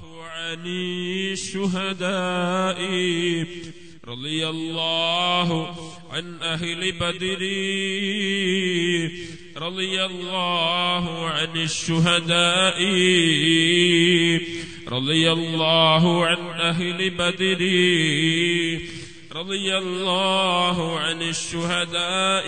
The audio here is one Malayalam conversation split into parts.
عن الشهداء رضي الله عن أهل بدر رضي الله عن الشهداء رضي الله عن أهل بدر رضي الله عن الشهداء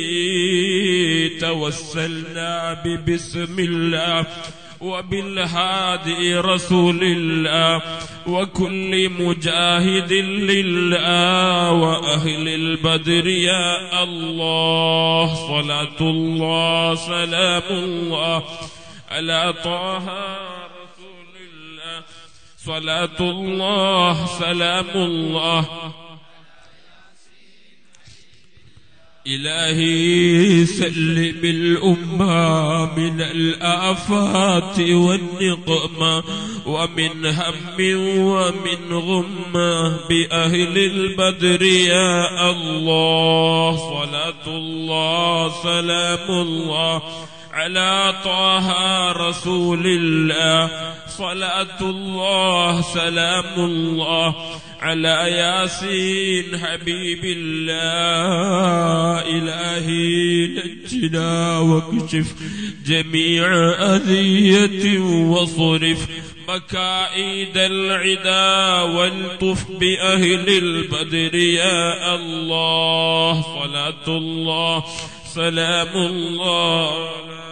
توسلنا ببسم الله وبالهادي رسول الله وكل مجاهد لله وأهل البدر يا الله صلاة الله سلام الله على طه رسول الله صلاة الله سلام الله إلهي سلم الأمة من الآفات والنقمة ومن هم ومن غمة بأهل البدر يا الله صلاة الله سلام الله على طه رسول الله صلاة الله سلام الله على ياسين حبيب الله إلهي نجنا واكشف جميع أذية وصرف مكائد العدا والطف بأهل البدر يا الله صلاة الله سلام الله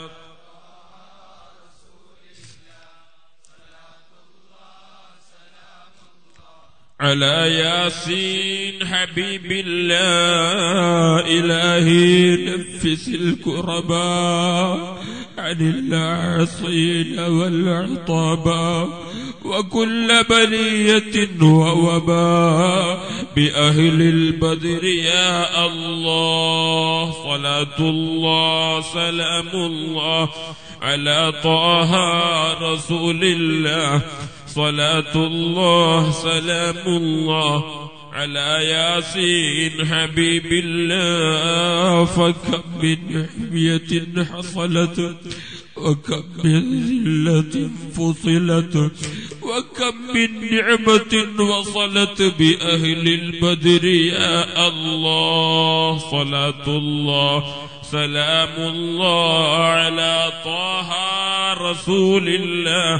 على ياسين حبيب الله إلهي نفس الكرباء عن العصين والعطباء وكل بلية ووباء بأهل البدر يا الله صلاة الله سلام الله على طه رسول الله صلاة الله سلام الله على ياسين حبيب الله فكم من حمية حصلت وكم من ذلة فصلت وكم من نعمة وصلت بأهل البدر يا الله صلاة الله سلام الله على طه رسول الله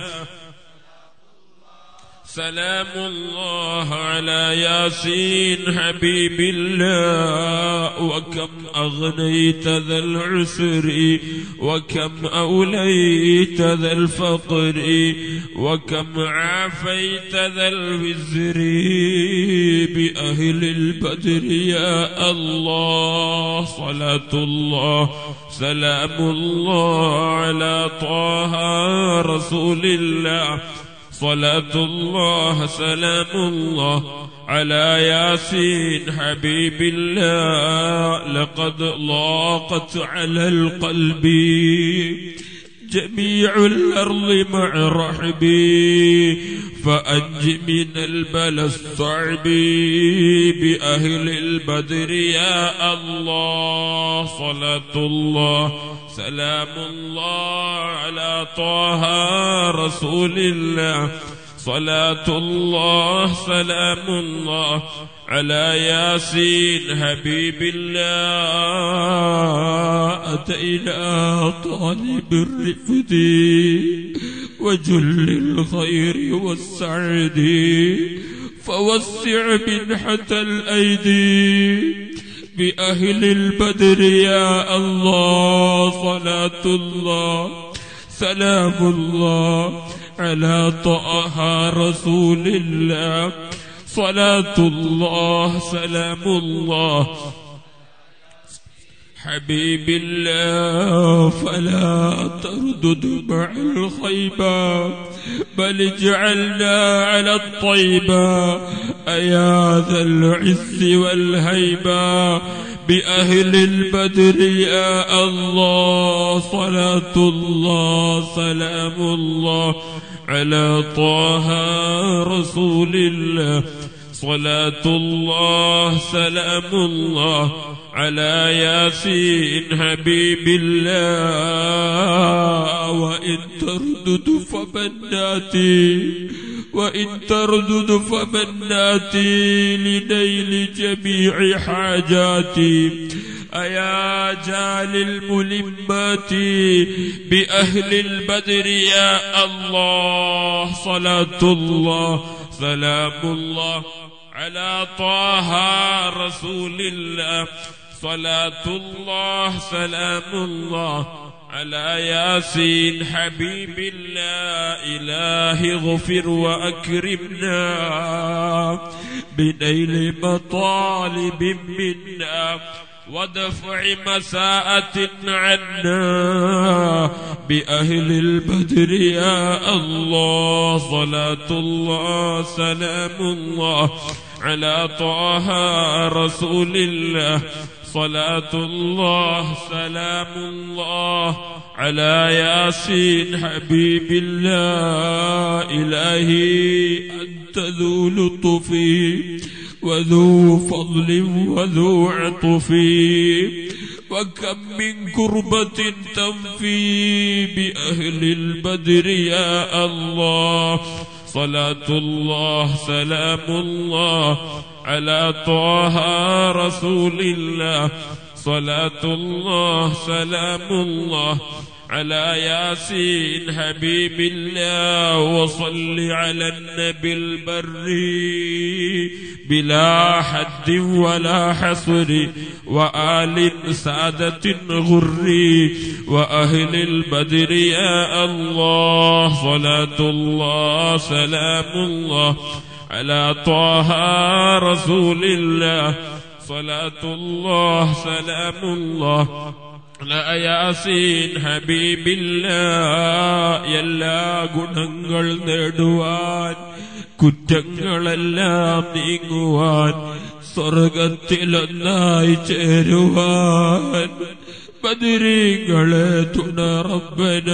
سلام الله على ياسين حبيب الله وكم أغنيت ذا العسر وكم أوليت ذا الفقر وكم عافيت ذا الوزر بأهل البدر يا الله صلاة الله سلام الله على طه رسول الله صلاة الله سلام الله على ياسين حبيب الله لقد لاقت على القلب جميع الأرض مع رحبي فأنج من البلى الصعب بأهل البدر يا الله صلاة الله سلام الله على طه رسول الله صلاة الله سلام الله على ياسين حبيب الله أتينا طالب الرفد وجل الخير والسعد فوسع منحة الأيدي بأهل البدر يا الله صلاة الله سلام الله على طه رسول الله صلاة الله سلام الله حبيب الله فلا تردد مع الخيبة بل اجعلنا على الطيبة أيا ذا العز والهيبة بأهل البدر يا الله صلاة الله سلام الله على طه رسول الله صلاة الله سلام الله على ياسين حبيب الله وإن تردد فمناتي وإن تردد فمناتي لنيل جميع حاجاتي أيا جال الملمات بأهل البدر يا الله صلاة الله سلام الله على طه رسول الله صلاة الله سلام الله على ياسين حبيب الله إله اغفر وأكرمنا بنيل مطالب منا ودفع مساءة عنا بأهل البدر يا الله صلاة الله سلام الله على طه رسول الله صلاة الله سلام الله على ياسين حبيب الله إلهي أنت ذو لطف وذو فضل وذو عطف وكم من كربة تنفي بأهل البدر يا الله صلاة الله سلام الله على طه رسول الله صلاة الله سلام الله على ياسين حبيب الله وصل على النبي البري بلا حد ولا حصر وآل سادة غر وأهل البدر يا الله صلاة الله سلام الله على طه رسول الله صلاة الله سلام الله لا യാസീൻ ഹബീബില്ല എല്ലാ ഗുണങ്ങൾ നേടുവാൻ കുറ്റങ്ങളെല്ലാം നീങ്ങുവാൻ സ്വർഗത്തിലൊന്നായി ചേരുവാൻ ബദിരീങ്ങളെ തുണറബന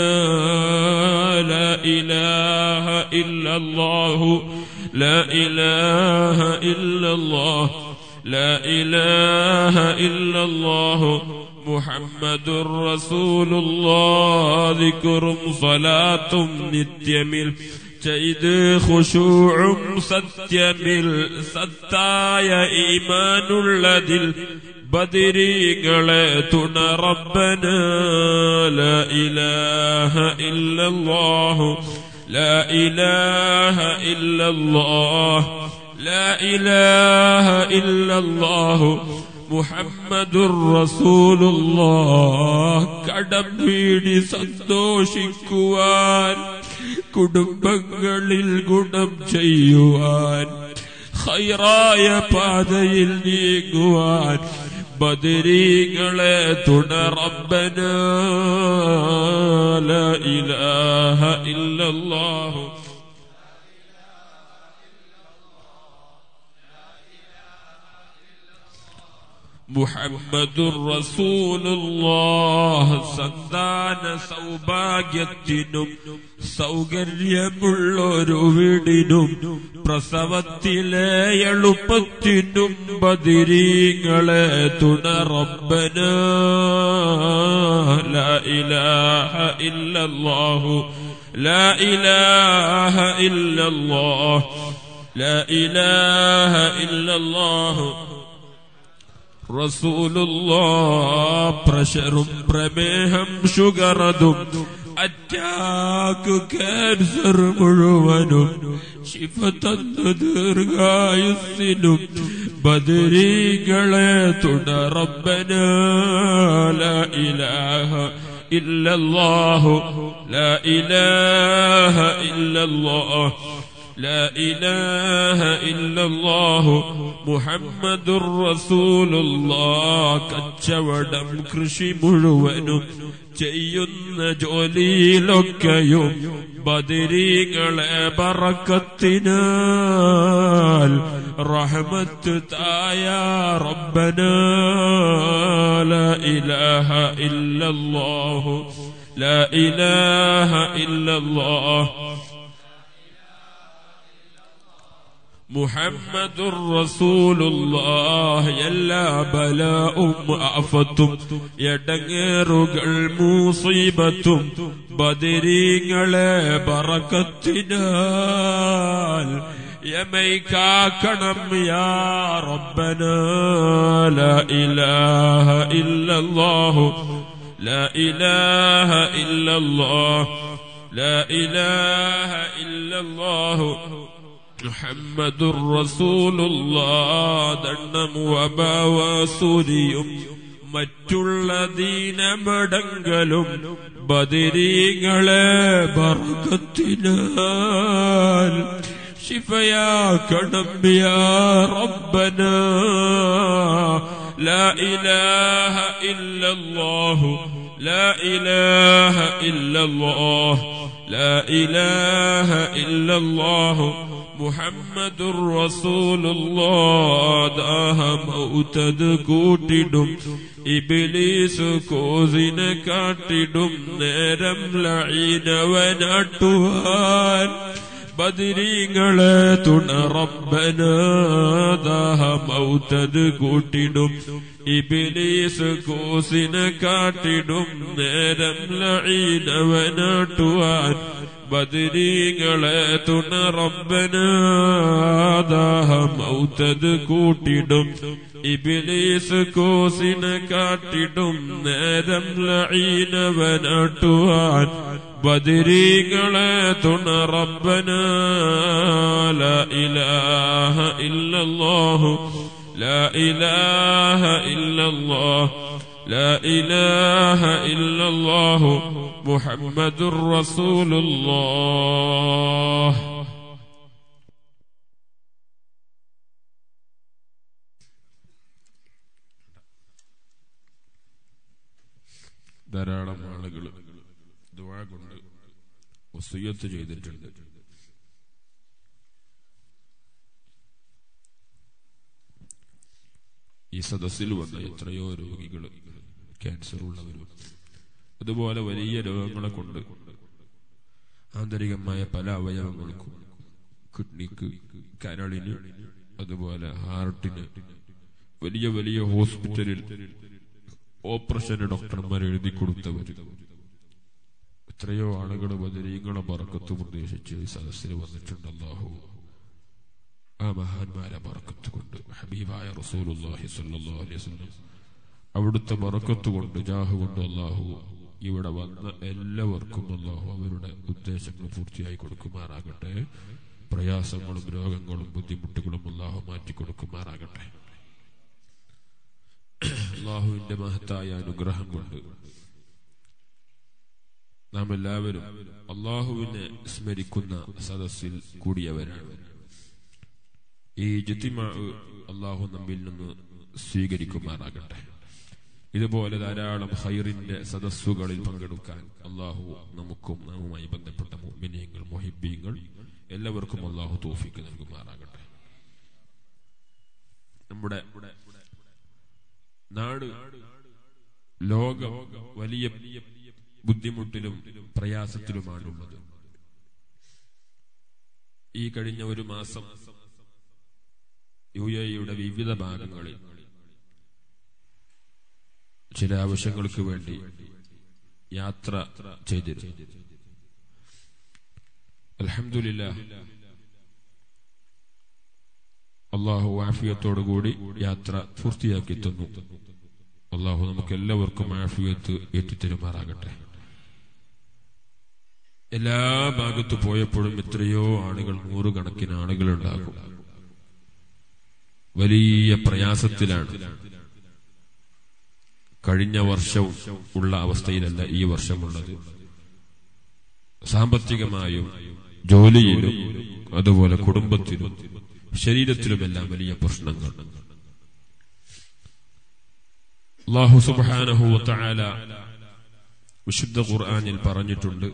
لا إله إلا الله لا إله إلا الله لا إله إلا الله محمد رسول الله ذكر صلاة നിത്യമിൽ ചെയ്ത് ഖുശൂഉം സത്യമിൽ സത്തായ ഈമാനുള്ളതിൽ ബദിരീകളെ തുണ റബ്ബന ലാ ഇലാഹ ഇല്ലല്ലാഹു ലാ ഇലാഹ ഇല്ലല്ലാഹ് لا إله إلا الله محمد رسول الله കടം വീടി സന്തോഷിക്കുവാൻ കുടുംബങ്ങളിൽ ഗുണം ചെയ്യുവാൻ ഹൈറായ പാതയിൽ നീങ്ങുവാൻ ബദരീങ്ങളെ തുടറബന لا إله إلا الله മുഹമ്മദുർ റസൂലുള്ള സന്താന സൗഭാഗ്യത്തിനും സൗകര്യമുള്ളൊരു വീടിനും പ്രസവത്തിലെ എളുപ്പത്തിനും ബദിരീങ്ങളെ തുണറബന ലാ ഇലാഹ ഇല്ലല്ലാഹു ലാ ഇലാഹ ഇല്ലല്ലാഹ് ലാ ഇലാഹ ഇല്ലല്ലാഹു റസൂലുള്ള പ്രഷറും പ്രമേഹം ഷുഗറതും അറ്റാക്ക് ക്യാൻസർ മുഴുവനും ശിഫ തന്നു ദീർഘായുസിനും ബദരീകളെ തുടറബന ലാ ഇലാഹ ഇല്ലല്ലാഹു ലാ ഇലാഹ ഇല്ലല്ലാഹ് لا إله إلا الله محمد رسول الله കച്ചവടം കൃഷി മുഴുവനും ചെയ്യുന്ന ജോലിയിലൊക്കെയും ബദിരീകളെ പറക്കത്തിനാൽ റഹ്മത്ത് തായ റബ്ബന لا إله إلا الله لا إله إلا الله മുഹമ്മദുർ റസൂലുള്ളാഹ് എല്ലാ ബലാവും ആഫത്തും എടങ്ങേറുകൾ മൂസീബത്തും ബദിരീങ്ങളെ ബറക്കത്തിനാൽ യമൈക്കാക്കണം യാ റബ്ബന ലാ ഇലാഹ ഇല്ലല്ലാഹു لا إله إلا الله لا إله إلا الله محمد رسول الله ദണ്ണം വബാവസൂരിയും മറ്റുള്ള ദീനമടങ്കലും ബദിരീങ്ങളെ ബർക്കത്തിനാൽ ശിഫയാക്കണം യാ റബ്ബന لا إله إلا الله لا إله إلا الله لا إله إلا الله محمد رسول الله ദാഹ മൗത്തത് കൂട്ടിടും ഇബിലീസ് കോസിനെ കാട്ടിടും നേരം ലൈനവനാട്ടുവാൻ ബദിരീങ്ങളെ തുണറബന ദാഹ മൗത്തത് കൂട്ടിടും ഇബിലീസ് കോസിനെ കാട്ടിടും നേരം ലൈനവനാട്ടുവാൻ ബദിരീങ്ങളെ തുണറബന ദാഹ മൗത്തത് കൂട്ടിടും ഇബിലീസ് കോസിനെ കാട്ടിടും നേരം ലൈനവനാട്ടുവാൻ ബദിരീകളെ തുണ റബ്ബന ലാ ഇലാഹ ഇല്ലല്ലാഹു ലാ ഇലാഹ ഇല്ലല്ലാഹ് لا إله إلا الله محمد رسول الله ധാരാളം ആളുകൾ ദുവാ കൊണ്ട് വസൂയത്ത് ചെയ്തിട്ടുണ്ട് ഈ സദസ്സിൽ വന്ന എത്രയോ രോഗികൾ ക്യാൻസർ ഉള്ളവരും അതുപോലെ വലിയ രോഗങ്ങളെ കൊണ്ട് ആന്തരികമായ പല അവയവങ്ങൾക്കും കിഡ്നിക്ക് കരളിന് അതുപോലെ ഹാർട്ടിന് വലിയ വലിയ ഹോസ്പിറ്റലിൽ ഓപ്പറേഷന് ഡോക്ടർമാർ എഴുതി കൊടുത്തവര് എത്രയോ ആളുകൾ ബദരീങ്ങളെ പറക്കത്ത് പ്രതീക്ഷിച്ച് ഈ സദസ്സിൽ വന്നിട്ടുണ്ട് അല്ലാഹു ആ മഹാന്മാരെ ബറക്കത്ത് കൊണ്ട് ഹബീബായ റസൂലുള്ളാഹി സ്വല്ലല്ലാഹു അലൈഹി വസല്ലം അവിടുത്തെ ബറക്കത്ത് കൊണ്ട് ജാഹ് കൊണ്ട് അല്ലാഹു ഇവിടെ വന്ന എല്ലാവർക്കും അല്ലാഹു അവരുടെ ഉദ്ദേശങ്ങൾ പൂർത്തിയായി കൊടുക്കുമാറാകട്ടെ പ്രയാസങ്ങളും രോഗങ്ങളും ബുദ്ധിമുട്ടുകളും അല്ലാഹു മാറ്റി കൊടുക്കുമാറാകട്ടെ അള്ളാഹുവിന്റെ മഹത്തായ അനുഗ്രഹം കൊണ്ട് നാം എല്ലാവരും അള്ളാഹുവിനെ സ്മരിക്കുന്ന സദസ്സിൽ കൂടിയവരാണ് ഈ ജിത്തിമാ അള്ളാഹു നമ്മിൽ നിന്ന് സ്വീകരിക്കുമാറാകട്ടെ ഇതുപോലെ ധാരാളം ഹൈറിന്റെ സദസ്സുകളിൽ പങ്കെടുക്കാൻ അള്ളാഹു നമുക്കും നാമുമായി ബന്ധപ്പെട്ട മുഅ്മിനീങ്ങൾ മൊഹിബീങ്ങൾ എല്ലാവർക്കും അള്ളാഹു തോഫിക്ക് നൽകുമാറാകട്ടെ നമ്മുടെ നാട് ലോകം വലിയ ബുദ്ധിമുട്ടിലും പ്രയാസത്തിലുമാണുള്ളത് ഈ കഴിഞ്ഞ ഒരു മാസം യു എയുടെ വിവിധ ഭാഗങ്ങളിൽ ചില ആവശ്യങ്ങൾക്ക് വേണ്ടി യാത്ര ചെയ്തിരുന്നു അലഹമില്ല അള്ളാഹു ആഫിയത്തോടുകൂടി യാത്ര പൂർത്തിയാക്കി തന്നു അള്ളാഹു നമുക്ക് എല്ലാവർക്കും ആഫിയത്ത് ഏറ്റിത്തരുമാറാകട്ടെ എല്ലാ ഭാഗത്ത് പോയപ്പോഴും എത്രയോ ആളുകൾ നൂറുകണക്കിന് ആളുകൾ ഉണ്ടാകും വലിയ പ്രയാസത്തിലാണ് കഴിഞ്ഞ വർഷവും ഉള്ള അവസ്ഥയിലല്ല ഈ വർഷമുള്ളത് സാമ്പത്തികമായും ജോലിയിലും അതുപോലെ കുടുംബത്തിലും ശരീരത്തിലുമെല്ലാം വലിയ പ്രശ്നങ്ങൾ അള്ളാഹു സുബ്ഹാനഹു വതആല വിശുദ്ധ ഖുർആനിൽ പറഞ്ഞിട്ടുണ്ട്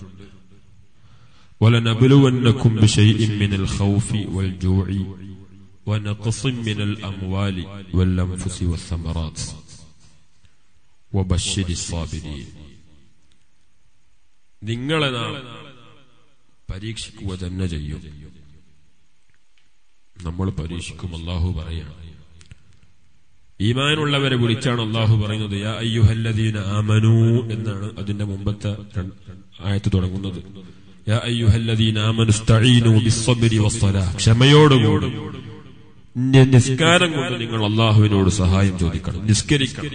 ولنبلونكم بشيء من الخوف والجوع ونقص من الأموال والأنفس والثمرات وبشر الصابرين നിങ്ങളെ നാം പരീക്ഷിക്കുക തന്നെ ചെയ്യും നമ്മൾ പരീക്ഷിക്കും അള്ളാഹു പറയാണ് ഈമാനുള്ളവരെ വിളിച്ചാണ് അള്ളാഹു പറയുന്നത് യാ അയ്യുഹല്ലദീന ആമനു എന്നാണ് അതിന്റെ മുമ്പത്തെ രണ്ട് ആയത്ത് തുടങ്ങുന്നത് യാ അയ്യുഹല്ലദീന ആമനു ഇസ്തഈനു ബിസ്സബ്രി വസ്സലാ ക്ഷമയോടുകൂടി നി- നിസ്കാരം കൊണ്ട് നിങ്ങൾ അള്ളാഹുവിനോട് സഹായം ചോദിക്കണം നിസ്കരിക്കണം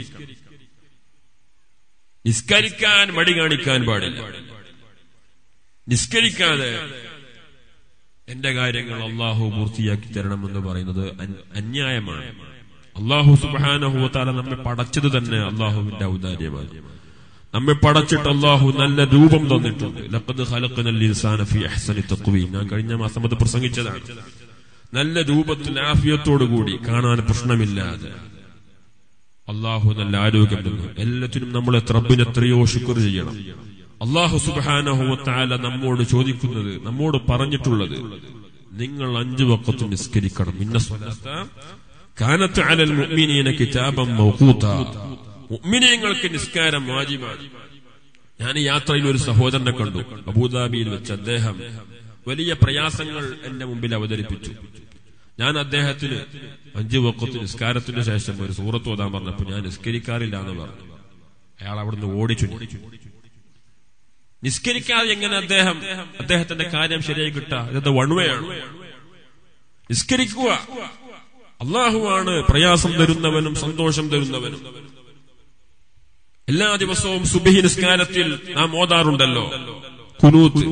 നിസ്കരിക്കാൻ മടി കാണിക്കാൻ പാടില്ല നിസ്കരിക്കാതെ എന്റെ കാര്യങ്ങൾ അള്ളാഹു പൂർത്തിയാക്കി തരണമെന്ന് പറയുന്നത് അൻ- അന്യായമാണ് അള്ളാഹു സുബാനഹുത്താല നമ്മെ പടച്ചത് തന്നെ അള്ളാഹുവിന്റെ ഔദാര്യമാണ് നമ്മെ പടച്ചിട്ട് അള്ളാഹു നല്ല രൂപം തന്നിട്ടുണ്ട് ലഖദ് ഖലഖനൽ ഇൻസാന ഫീ അഹ്സനി തഖ്വീം ഞാൻ കഴിഞ്ഞ മാസം അത് പ്രസംഗിച്ചതാണ് നല്ല രൂപത്തിൽ ആഫിയത്തോടു കൂടി കാണാൻ പ്രശ്നമില്ലാതെ അള്ളാഹു നല്ല ആരോഗ്യം തന്നു എല്ലാത്തിനും നമ്മൾ റബ്ബിന് എത്രയോ ശുക്ർ ചെയ്യണം അള്ളാഹു സുബാനഹുവത്താല നമ്മോട് ചോദിക്കുന്നത് നമ്മോട് പറഞ്ഞിട്ടുള്ളത് നിങ്ങൾ അഞ്ചു വക്കത്ത് നിസ്കരിക്കണം ഇന്ന സ്വലാത്ത കാനത്ത് അലൽ മുഅ്മിനീന കിതാബം മൗഖൂത മുഅ്മിനീങ്ങൾക്ക് നിസ്കാരം വാജിബാണ് ഞാൻ ഈ യാത്രയിൽ ഒരു സഹോദരനെ കണ്ടു അബൂദാബിയിൽ വെച്ച് അദ്ദേഹം വലിയ പ്രയാസങ്ങൾ എന്റെ മുമ്പിൽ അവതരിപ്പിച്ചു ഞാൻ അദ്ദേഹത്തിന് അഞ്ചു വക്കത്ത് നിസ്കാരത്തിന് ശേഷം ഒരു സൂറത്ത് ഓതാൻ പറഞ്ഞപ്പോ ഞാൻ നിസ്കരിക്കാറില്ല എന്ന് പറഞ്ഞു അയാൾ അവിടുന്ന് ഓടിച്ചു നിസ്കരിക്കാതെ എങ്ങനെ അദ്ദേഹം അദ്ദേഹത്തിന്റെ കാര്യം ശരിയായി കിട്ടുക ഇതത് വൺവയാണ് നിസ്കരിക്കുക അള്ളാഹുവാണ് പ്രയാസം തരുന്നവനും സന്തോഷം തരുന്നവനും എല്ലാ ദിവസവും സുബഹി നിസ്കാരത്തിൽ നാം ഓതാറുണ്ടല്ലോ കുനൂത്ത്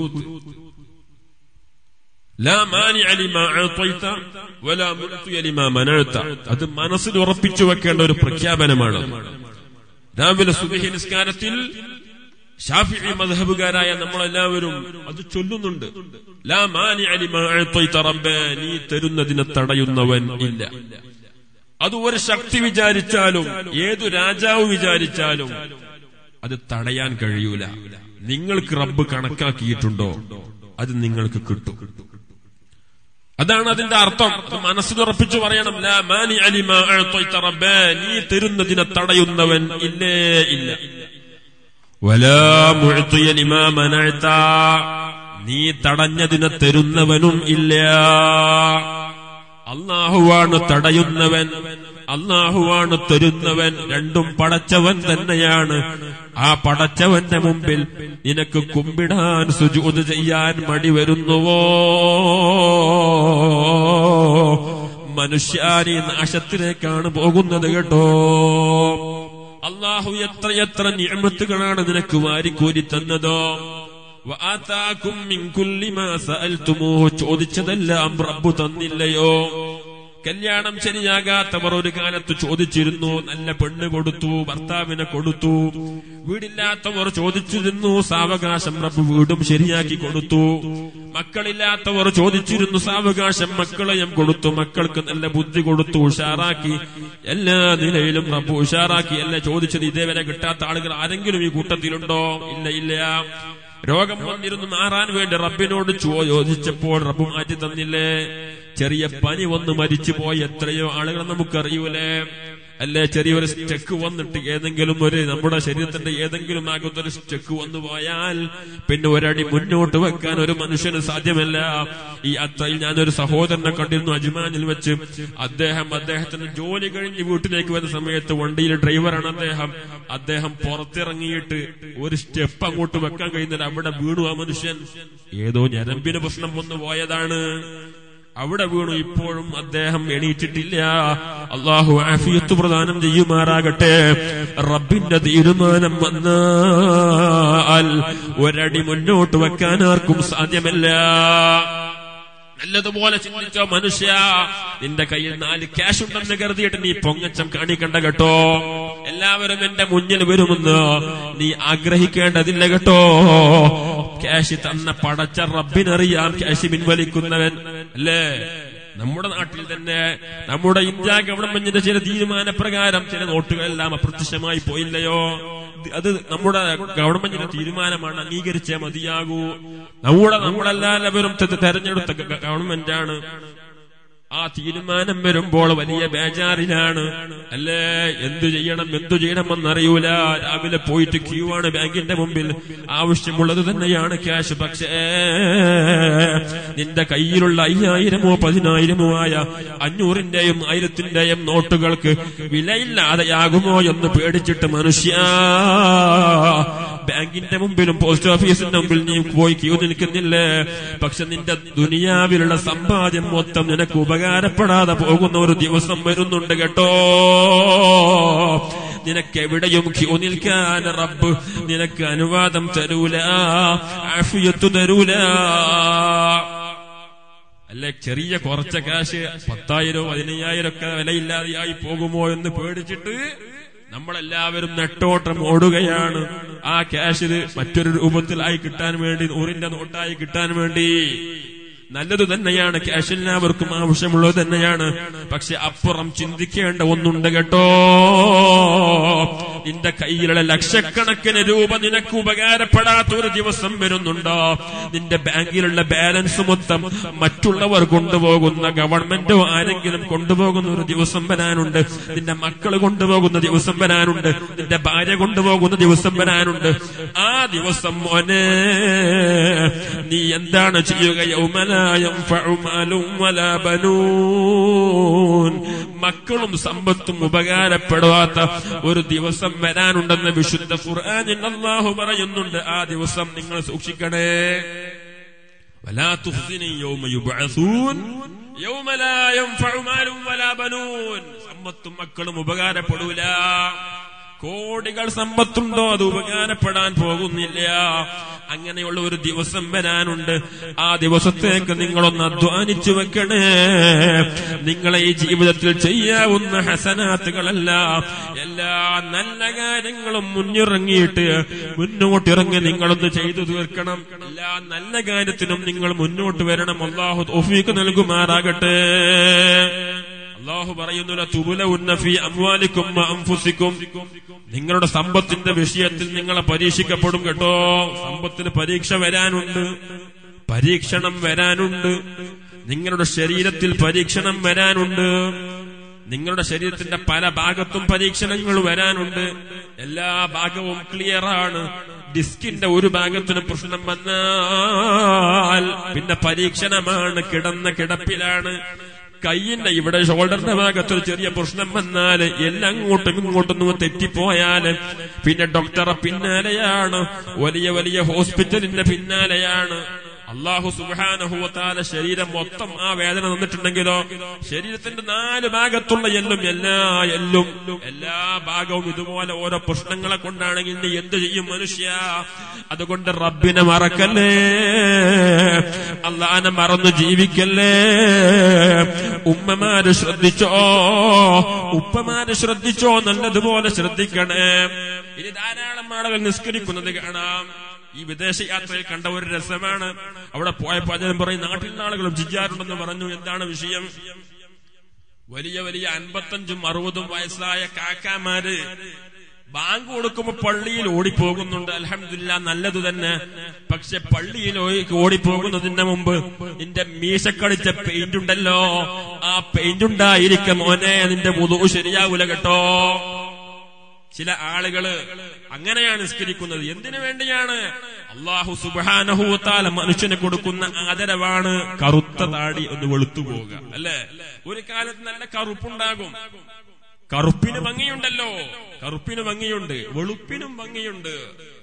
ലാ മാനിഅ ലിമാ അഅ്തൈത വലാ മുഅ്തിയ ലിമാ മനഅത അത് മനസ്സിൽ ഉറപ്പിച്ചു വെക്കേണ്ട ഒരു പ്രഖ്യാപനമാണ് രാവിലെ സുബഹി നിസ്കാരത്തിൽ ഷാഫിഈ മദ്ഹബുകാരായ നമ്മളെല്ലാവരും അത് ചൊല്ലുന്നുണ്ട് ലാ മാനിഅ ലിമാ അഅ്തൈത റബ്ബേ നീ തരുന്നതിനെ തടയുന്നവൻ ഇല്ല അത് ഒരു ശക്തി വിചാരിച്ചാലും ഏതു രാജാവ് വിചാരിച്ചാലും അത് തടയാൻ കഴിയൂല നിങ്ങൾക്ക് റബ്ബ് കണക്കാക്കിയിട്ടുണ്ടോ അത് നിങ്ങൾക്ക് കിട്ടും അതാണ് അതിന്റെ അർത്ഥം അത് മനസ്സിലുറപ്പിച്ചു പറയണം ലാ മാനി അലിമാ അഅ്തൈത റബ്ബേ നീ തരുന്നതിനെ തടയുന്നവൻ ഇല്ലേ ഇല്ല വലാ മുഅ്തിയ ലിമാ മനഅത നീ തടഞ്ഞതിനെ തരുന്നവനും ഇല്ല അള്ളാഹുവാണ് തടയുന്നവൻ അള്ളാഹുവാണ് തരുന്നവൻ രണ്ടും പടച്ചവൻ തന്നെയാണ് ആ പടച്ചവന്റെ മുമ്പിൽ നിനക്ക് കുമ്പിടാൻ സുജൂത് ചെയ്യാൻ മടി വരുന്നുവോ മനുഷ്യാരി നാശത്തിലേക്കാണ് പോകുന്നത് കേട്ടോ അള്ളാഹു എത്രയെത്ര നിയമത്തുകളാണ് നിനക്ക് വാരിക്കോരി തന്നതോ വആതാകും മിൻ കുല്ലി മാ സഅൽതുമൂഹു ചോദിച്ചതെല്ലാം റബ്ബ് തന്നില്ലയോ കല്യാണം ശരിയാകാത്തവർ ഒരു കാലത്ത് ചോദിച്ചിരുന്നു നല്ല പെണ്ണ് കൊടുത്തു ഭർത്താവിനെ കൊടുത്തു വീടില്ലാത്തവർ ചോദിച്ചിരുന്നു സാവകാശം റബ്ബ് വീടും ശരിയാക്കി കൊടുത്തു മക്കളില്ലാത്തവർ ചോദിച്ചിരുന്നു സാവകാശം മക്കളെയും കൊടുത്തു മക്കൾക്ക് നല്ല ബുദ്ധി കൊടുത്തു ഉഷാറാക്കി എല്ലാ നിലയിലും റബ്ബ് ഉഷാറാക്കി അല്ല ചോദിച്ചത് ഇതേവരെ കിട്ടാത്ത ആളുകൾ ആരെങ്കിലും ഈ കൂട്ടത്തിലുണ്ടോ ഇല്ല ഇല്ല രോഗം വന്നിരുന്നു മാറാൻ വേണ്ടി റബ്ബിനോട് ചോദിച്ചപ്പോൾ റബ്ബ് മാറ്റി തന്നില്ലേ ചെറിയ പനി വന്ന് മരിച്ചു പോയ എത്രയോ ആളുകൾ നമുക്കറിയൂലേ അല്ലെ ചെറിയൊരു സ്റ്റെക്ക് വന്നിട്ട് ഏതെങ്കിലും ഒരു നമ്മുടെ ശരീരത്തിന്റെ ഏതെങ്കിലും ആകുന്ന ഒരു സ്റ്റെക്ക് വന്നു പോയാൽ പിന്നെ ഒരടി മുന്നോട്ട് വെക്കാൻ ഒരു മനുഷ്യന് സാധ്യമല്ല ഈ അത്രയിൽ ഞാനൊരു സഹോദരനെ കണ്ടിരുന്നു അജ്മാനിൽ വെച്ച് അദ്ദേഹം അദ്ദേഹത്തിന്റെ ജോലി കഴിഞ്ഞ് വീട്ടിലേക്ക് വരുന്ന സമയത്ത് വണ്ടിയിൽ ഡ്രൈവറാണ് അദ്ദേഹം അദ്ദേഹം പുറത്തിറങ്ങിയിട്ട് ഒരു സ്റ്റെപ്പ് അങ്ങോട്ട് വെക്കാൻ കഴിയുന്നില്ല അവിടെ വീണു ആ മനുഷ്യൻ ഏതോ ഞരമ്പിന് പ്രശ്നം വന്നു പോയതാണ് അവിടെ വീണു ഇപ്പോഴും അദ്ദേഹം എണീറ്റിട്ടില്ല അള്ളാഹു ആഫിയത്ത് പ്രദാനം ചെയ്യുമാറാകട്ടെ റബ്ബിന്റെ തീരുമാനം വന്നാൽ ഒരടി മുന്നോട്ട് വെക്കാൻ ആർക്കും സാധ്യമല്ല നല്ലതുപോലെ ചിന്തിച്ചോ മനുഷ്യ നിന്റെ കയ്യിൽ നാല് ക്യാഷ് ഉണ്ടെന്ന് കരുതിയിട്ട് നീ പൊങ്ങച്ചം കാണിക്കണ്ട കേട്ടോ എല്ലാവരും എന്റെ മുന്നിൽ വരുമെന്ന് നീ ആഗ്രഹിക്കേണ്ടതില്ല കേട്ടോ ക്യാഷ് തന്ന പടച്ച റബ്ബിനറിയാം ക്യാഷ് പിൻവലിക്കുന്നവൻ അല്ലേ നമ്മുടെ നാട്ടിൽ തന്നെ നമ്മുടെ ഇന്ത്യ ഗവൺമെന്റിന്റെ ചില തീരുമാനപ്രകാരം ചില നോട്ടുകളെല്ലാം അപ്രത്യക്ഷമായി പോയില്ലയോ അത് നമ്മുടെ ഗവൺമെന്റിന്റെ തീരുമാനമാണ് അംഗീകരിച്ചേ മതിയാകൂ നമ്മുടെ നമ്മളെല്ലാവരും തെരഞ്ഞെടുത്ത ഗവൺമെന്റാണ് ആ തീരുമാനം വരുമ്പോൾ വലിയ ബേജാറിലാണ് അല്ലേ എന്തു ചെയ്യണം എന്തു ചെയ്യണമെന്നറിയൂല രാവിലെ പോയിട്ട് ക്യൂ ആണ് ബാങ്കിന്റെ മുമ്പിൽ ആവശ്യമുള്ളത് തന്നെയാണ് ക്യാഷ് പക്ഷേ നിന്റെ കയ്യിലുള്ള അയ്യായിരമോ പതിനായിരമോ ആയ അഞ്ഞൂറിന്റെയും ആയിരത്തിന്റെയും നോട്ടുകൾക്ക് വിലയില്ലാതെയാകുമോ എന്ന് പേടിച്ചിട്ട് മനുഷ്യ ബാങ്കിന്റെ മുമ്പിലും പോസ്റ്റ് ഓഫീസിന്റെ മുമ്പിൽ നീ പോയി ക്യൂ നിൽക്കുന്നില്ലേ പക്ഷെ നിന്റെ ദുനിയാവിലുള്ള സമ്പാദ്യം മൊത്തം നിനക്ക് ഉപകാരപ്പെടാതെ പോകുന്ന ഒരു ദിവസം വരുന്നുണ്ട് കേട്ടോ നിനക്ക് എവിടെയും ക്യൂ നിൽക്കാൻ റബ്ബ് നിനക്ക് അനുവാദം തരൂല ആഫിയത്ത് തരൂല അല്ലെ ചെറിയ കുറച്ച കാശ് പത്തായിരോ പതിനയ്യായിരം ഒക്കെ വിലയില്ലാതെയായി പോകുമോ എന്ന് പേടിച്ചിട്ട് നമ്മളെല്ലാവരും നെട്ടോട്ടം ഓടുകയാണ് ആ ക്യാഷിന് മറ്റൊരു രൂപത്തിലായി കിട്ടാൻ വേണ്ടി നൂറിന്റെ നോട്ടായി കിട്ടാൻ വേണ്ടി നല്ലത് തന്നെയാണ് ക്യാഷ് എല്ലാവർക്കും ആവശ്യമുള്ളത് തന്നെയാണ് പക്ഷെ അപ്പുറം ചിന്തിക്കേണ്ട ഒന്നുണ്ട് കേട്ടോ നിന്റെ കയ്യിലുള്ള ലക്ഷക്കണക്കിന് രൂപ നിനക്ക് ഉപകാരപ്പെടാത്ത ഒരു ദിവസം വരുന്നുണ്ടോ നിന്റെ ബാങ്കിലുള്ള ബാലൻസ് മൊത്തം മറ്റുള്ളവർ കൊണ്ടുപോകുന്ന ഗവൺമെന്റോ ആരെങ്കിലും കൊണ്ടുപോകുന്ന ഒരു ദിവസം വരാനുണ്ട് നിന്റെ മക്കൾ കൊണ്ടുപോകുന്ന ദിവസം വരാനുണ്ട് നിന്റെ ഭാര്യ കൊണ്ടുപോകുന്ന ദിവസം വരാനുണ്ട് ആ ദിവസം മോനെ നീ എന്താണ് ചെയ്യുക യൗമലായം മക്കളും സമ്പത്തും ഉപകാരപ്പെടാത്ത ഒരു ദിവസം വരാനുണ്ടെന്ന് വിശുദ്ധ ഖുർആനിൽ അള്ളാഹു പറയുന്നുണ്ട് ആ ദിവസം നിങ്ങൾ സൂക്ഷിക്കണേ വലാ തുഹ്സിനി യൗമ യുബ്അസൂൻ യൗമ ലാ യൻഫഉ മാലും വലാ ബനൂൻ സമ്പത്തും മക്കളും ഉപകാരപ്പെടൂല കോടികൾ സമ്പത്തുണ്ടോ അത് ഉപകാരപ്പെടാൻ പോകുന്നില്ല അങ്ങനെയുള്ള ഒരു ദിവസം വരാനുണ്ട് ആ ദിവസത്തേക്ക് നിങ്ങളൊന്ന് അധ്വാനിച്ചു വെക്കണേ നിങ്ങളെ ഈ ജീവിതത്തിൽ ചെയ്യാവുന്ന ഹസനാത്തുകളല്ല എല്ലാ നല്ല കാര്യങ്ങളും മുന്നിറങ്ങിയിട്ട് മുന്നോട്ടിറങ്ങി നിങ്ങളൊന്ന് ചെയ്തു തീർക്കണം എല്ലാ നല്ല കാര്യത്തിനും നിങ്ങൾ മുന്നോട്ട് വരണം അള്ളാഹു തോഫീക്ക് നൽകുമാറാകട്ടെ അള്ളാഹു പറയുന്നു തുബുലഉന്ന ഫീ അംവാലിക്കും അംഫുസിക്കും നിങ്ങളുടെ സമ്പത്തിന്റെ വിഷയത്തിൽ നിങ്ങളെ പരീക്ഷിക്കപ്പെടും കേട്ടോ സമ്പത്തിന് പരീക്ഷ വരാനുണ്ട് പരീക്ഷണം വരാനുണ്ട് നിങ്ങളുടെ ശരീരത്തിൽ പരീക്ഷണം വരാനുണ്ട് നിങ്ങളുടെ ശരീരത്തിന്റെ പല ഭാഗത്തും പരീക്ഷണങ്ങൾ വരാനുണ്ട് എല്ലാ ഭാഗവും ക്ലിയർ ആണ് ഡിസ്കിന്റെ ഒരു ഭാഗത്തിന് പ്രശ്നം വന്നാൽ പിന്നെ പരീക്ഷണമാണ് കിടന്ന കിടപ്പിലാണ് കയ്യിന്റെ ഇവിടെ ഷോൾഡറിന്റെ ഭാഗത്ത് ഒരു ചെറിയ പ്രശ്നം വന്നാൽ എല്ലാം അങ്ങോട്ടും ഇങ്ങോട്ടും തെറ്റിപ്പോയാൽ പിന്നെ ഡോക്ടറെ പിന്നാലെയാണ് വലിയ വലിയ ഹോസ്പിറ്റലിന്റെ പിന്നാലെയാണ് അള്ളാഹു സുബാനഹുവത്താല ശരീരം മൊത്തം ആ വേദന നിന്നിട്ടുണ്ടെങ്കിലോ ശരീരത്തിന്റെ നാല് ഭാഗത്തുള്ള എല്ലും എല്ലാ എല്ലും എല്ലാ ഭാഗവും ഇതുപോലെ ഓരോ പ്രശ്നങ്ങളെ കൊണ്ടാണെങ്കിൽ ഇനി എന്ത് ചെയ്യും മനുഷ്യ അതുകൊണ്ട് റബ്ബിനെ മറക്കല്ലേ അള്ളാനെ മറന്നു ജീവിക്കല്ലേ ഉമ്മമാര് ശ്രദ്ധിച്ചോ ഉപ്പമാര് ശ്രദ്ധിച്ചോ നല്ലതുപോലെ ശ്രദ്ധിക്കണേ ഇനി ധാരാളം ആളുകൾ നിസ്കരിക്കുന്നത് കാണാം ഈ വിദേശ യാത്രയിൽ കണ്ട ഒരു രസമാണ് അവിടെ പോയപ്പോ അദ്ദേഹം പറയും നാട്ടിൽ നിന്ന് ആളുകളും ജിജാറുണ്ടെന്ന് പറഞ്ഞു എന്താണ് വിഷയം വലിയ വലിയ അൻപത്തഞ്ചും അറുപതും വയസ്സായ കാക്കാമാര് ബാങ്ക് കൊടുക്കുമ്പോ പള്ളിയിൽ ഓടിപ്പോകുന്നുണ്ട് അലഹമില്ല നല്ലത് തന്നെ പക്ഷെ പള്ളിയിൽ ഓടിപ്പോകുന്നതിന്റെ മുമ്പ് നിന്റെ മീശക്കടിച്ച പെയിന്റ് ഉണ്ടല്ലോ ആ പെയിന്റ് ഉണ്ടായിരിക്കും മോനെ നിന്റെ മുതു ശരിയാവൂല കേട്ടോ ചില ആളുകള് അങ്ങനെയാണ് നിസ്കരിക്കുന്നത് എന്തിനു വേണ്ടിയാണ് അള്ളാഹു സുബാനഹുത്താല മനുഷ്യന് കൊടുക്കുന്ന ആദരവാണ് കറുത്ത താടി ഒന്ന് വെളുത്തു പോവുക അല്ലെ ഒരു കാലത്ത് നല്ല കറുപ്പുണ്ടാകും കറുപ്പിന് ഭംഗിയുണ്ടല്ലോ കറുപ്പിന് ഭംഗിയുണ്ട് വെളുപ്പിനും ഭംഗിയുണ്ട്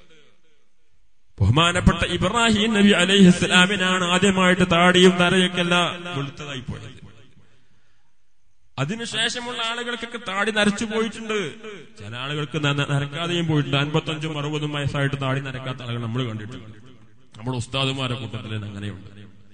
ബഹുമാനപ്പെട്ട ഇബ്രാഹിം നബി അലൈഹിസ്ലാമിനാണ് ആദ്യമായിട്ട് താടിയും തലയൊക്കെല്ലാം വെളുത്തതായി പോയത് അതിനുശേഷമുള്ള ആളുകൾക്കൊക്കെ താടി നരച്ചു പോയിട്ടുണ്ട് ചില ആളുകൾക്ക് നരക്കാതെയും പോയിട്ടുണ്ട് അൻപത്തഞ്ചും അറുപതും വയസ്സായിട്ട് താടി നരക്കാത്ത ആളുകൾ നമ്മൾ കണ്ടിട്ടുണ്ട് നമ്മുടെ ഉസ്താദുമാരെ കൂട്ടത്തിൽ അങ്ങനെയുണ്ട്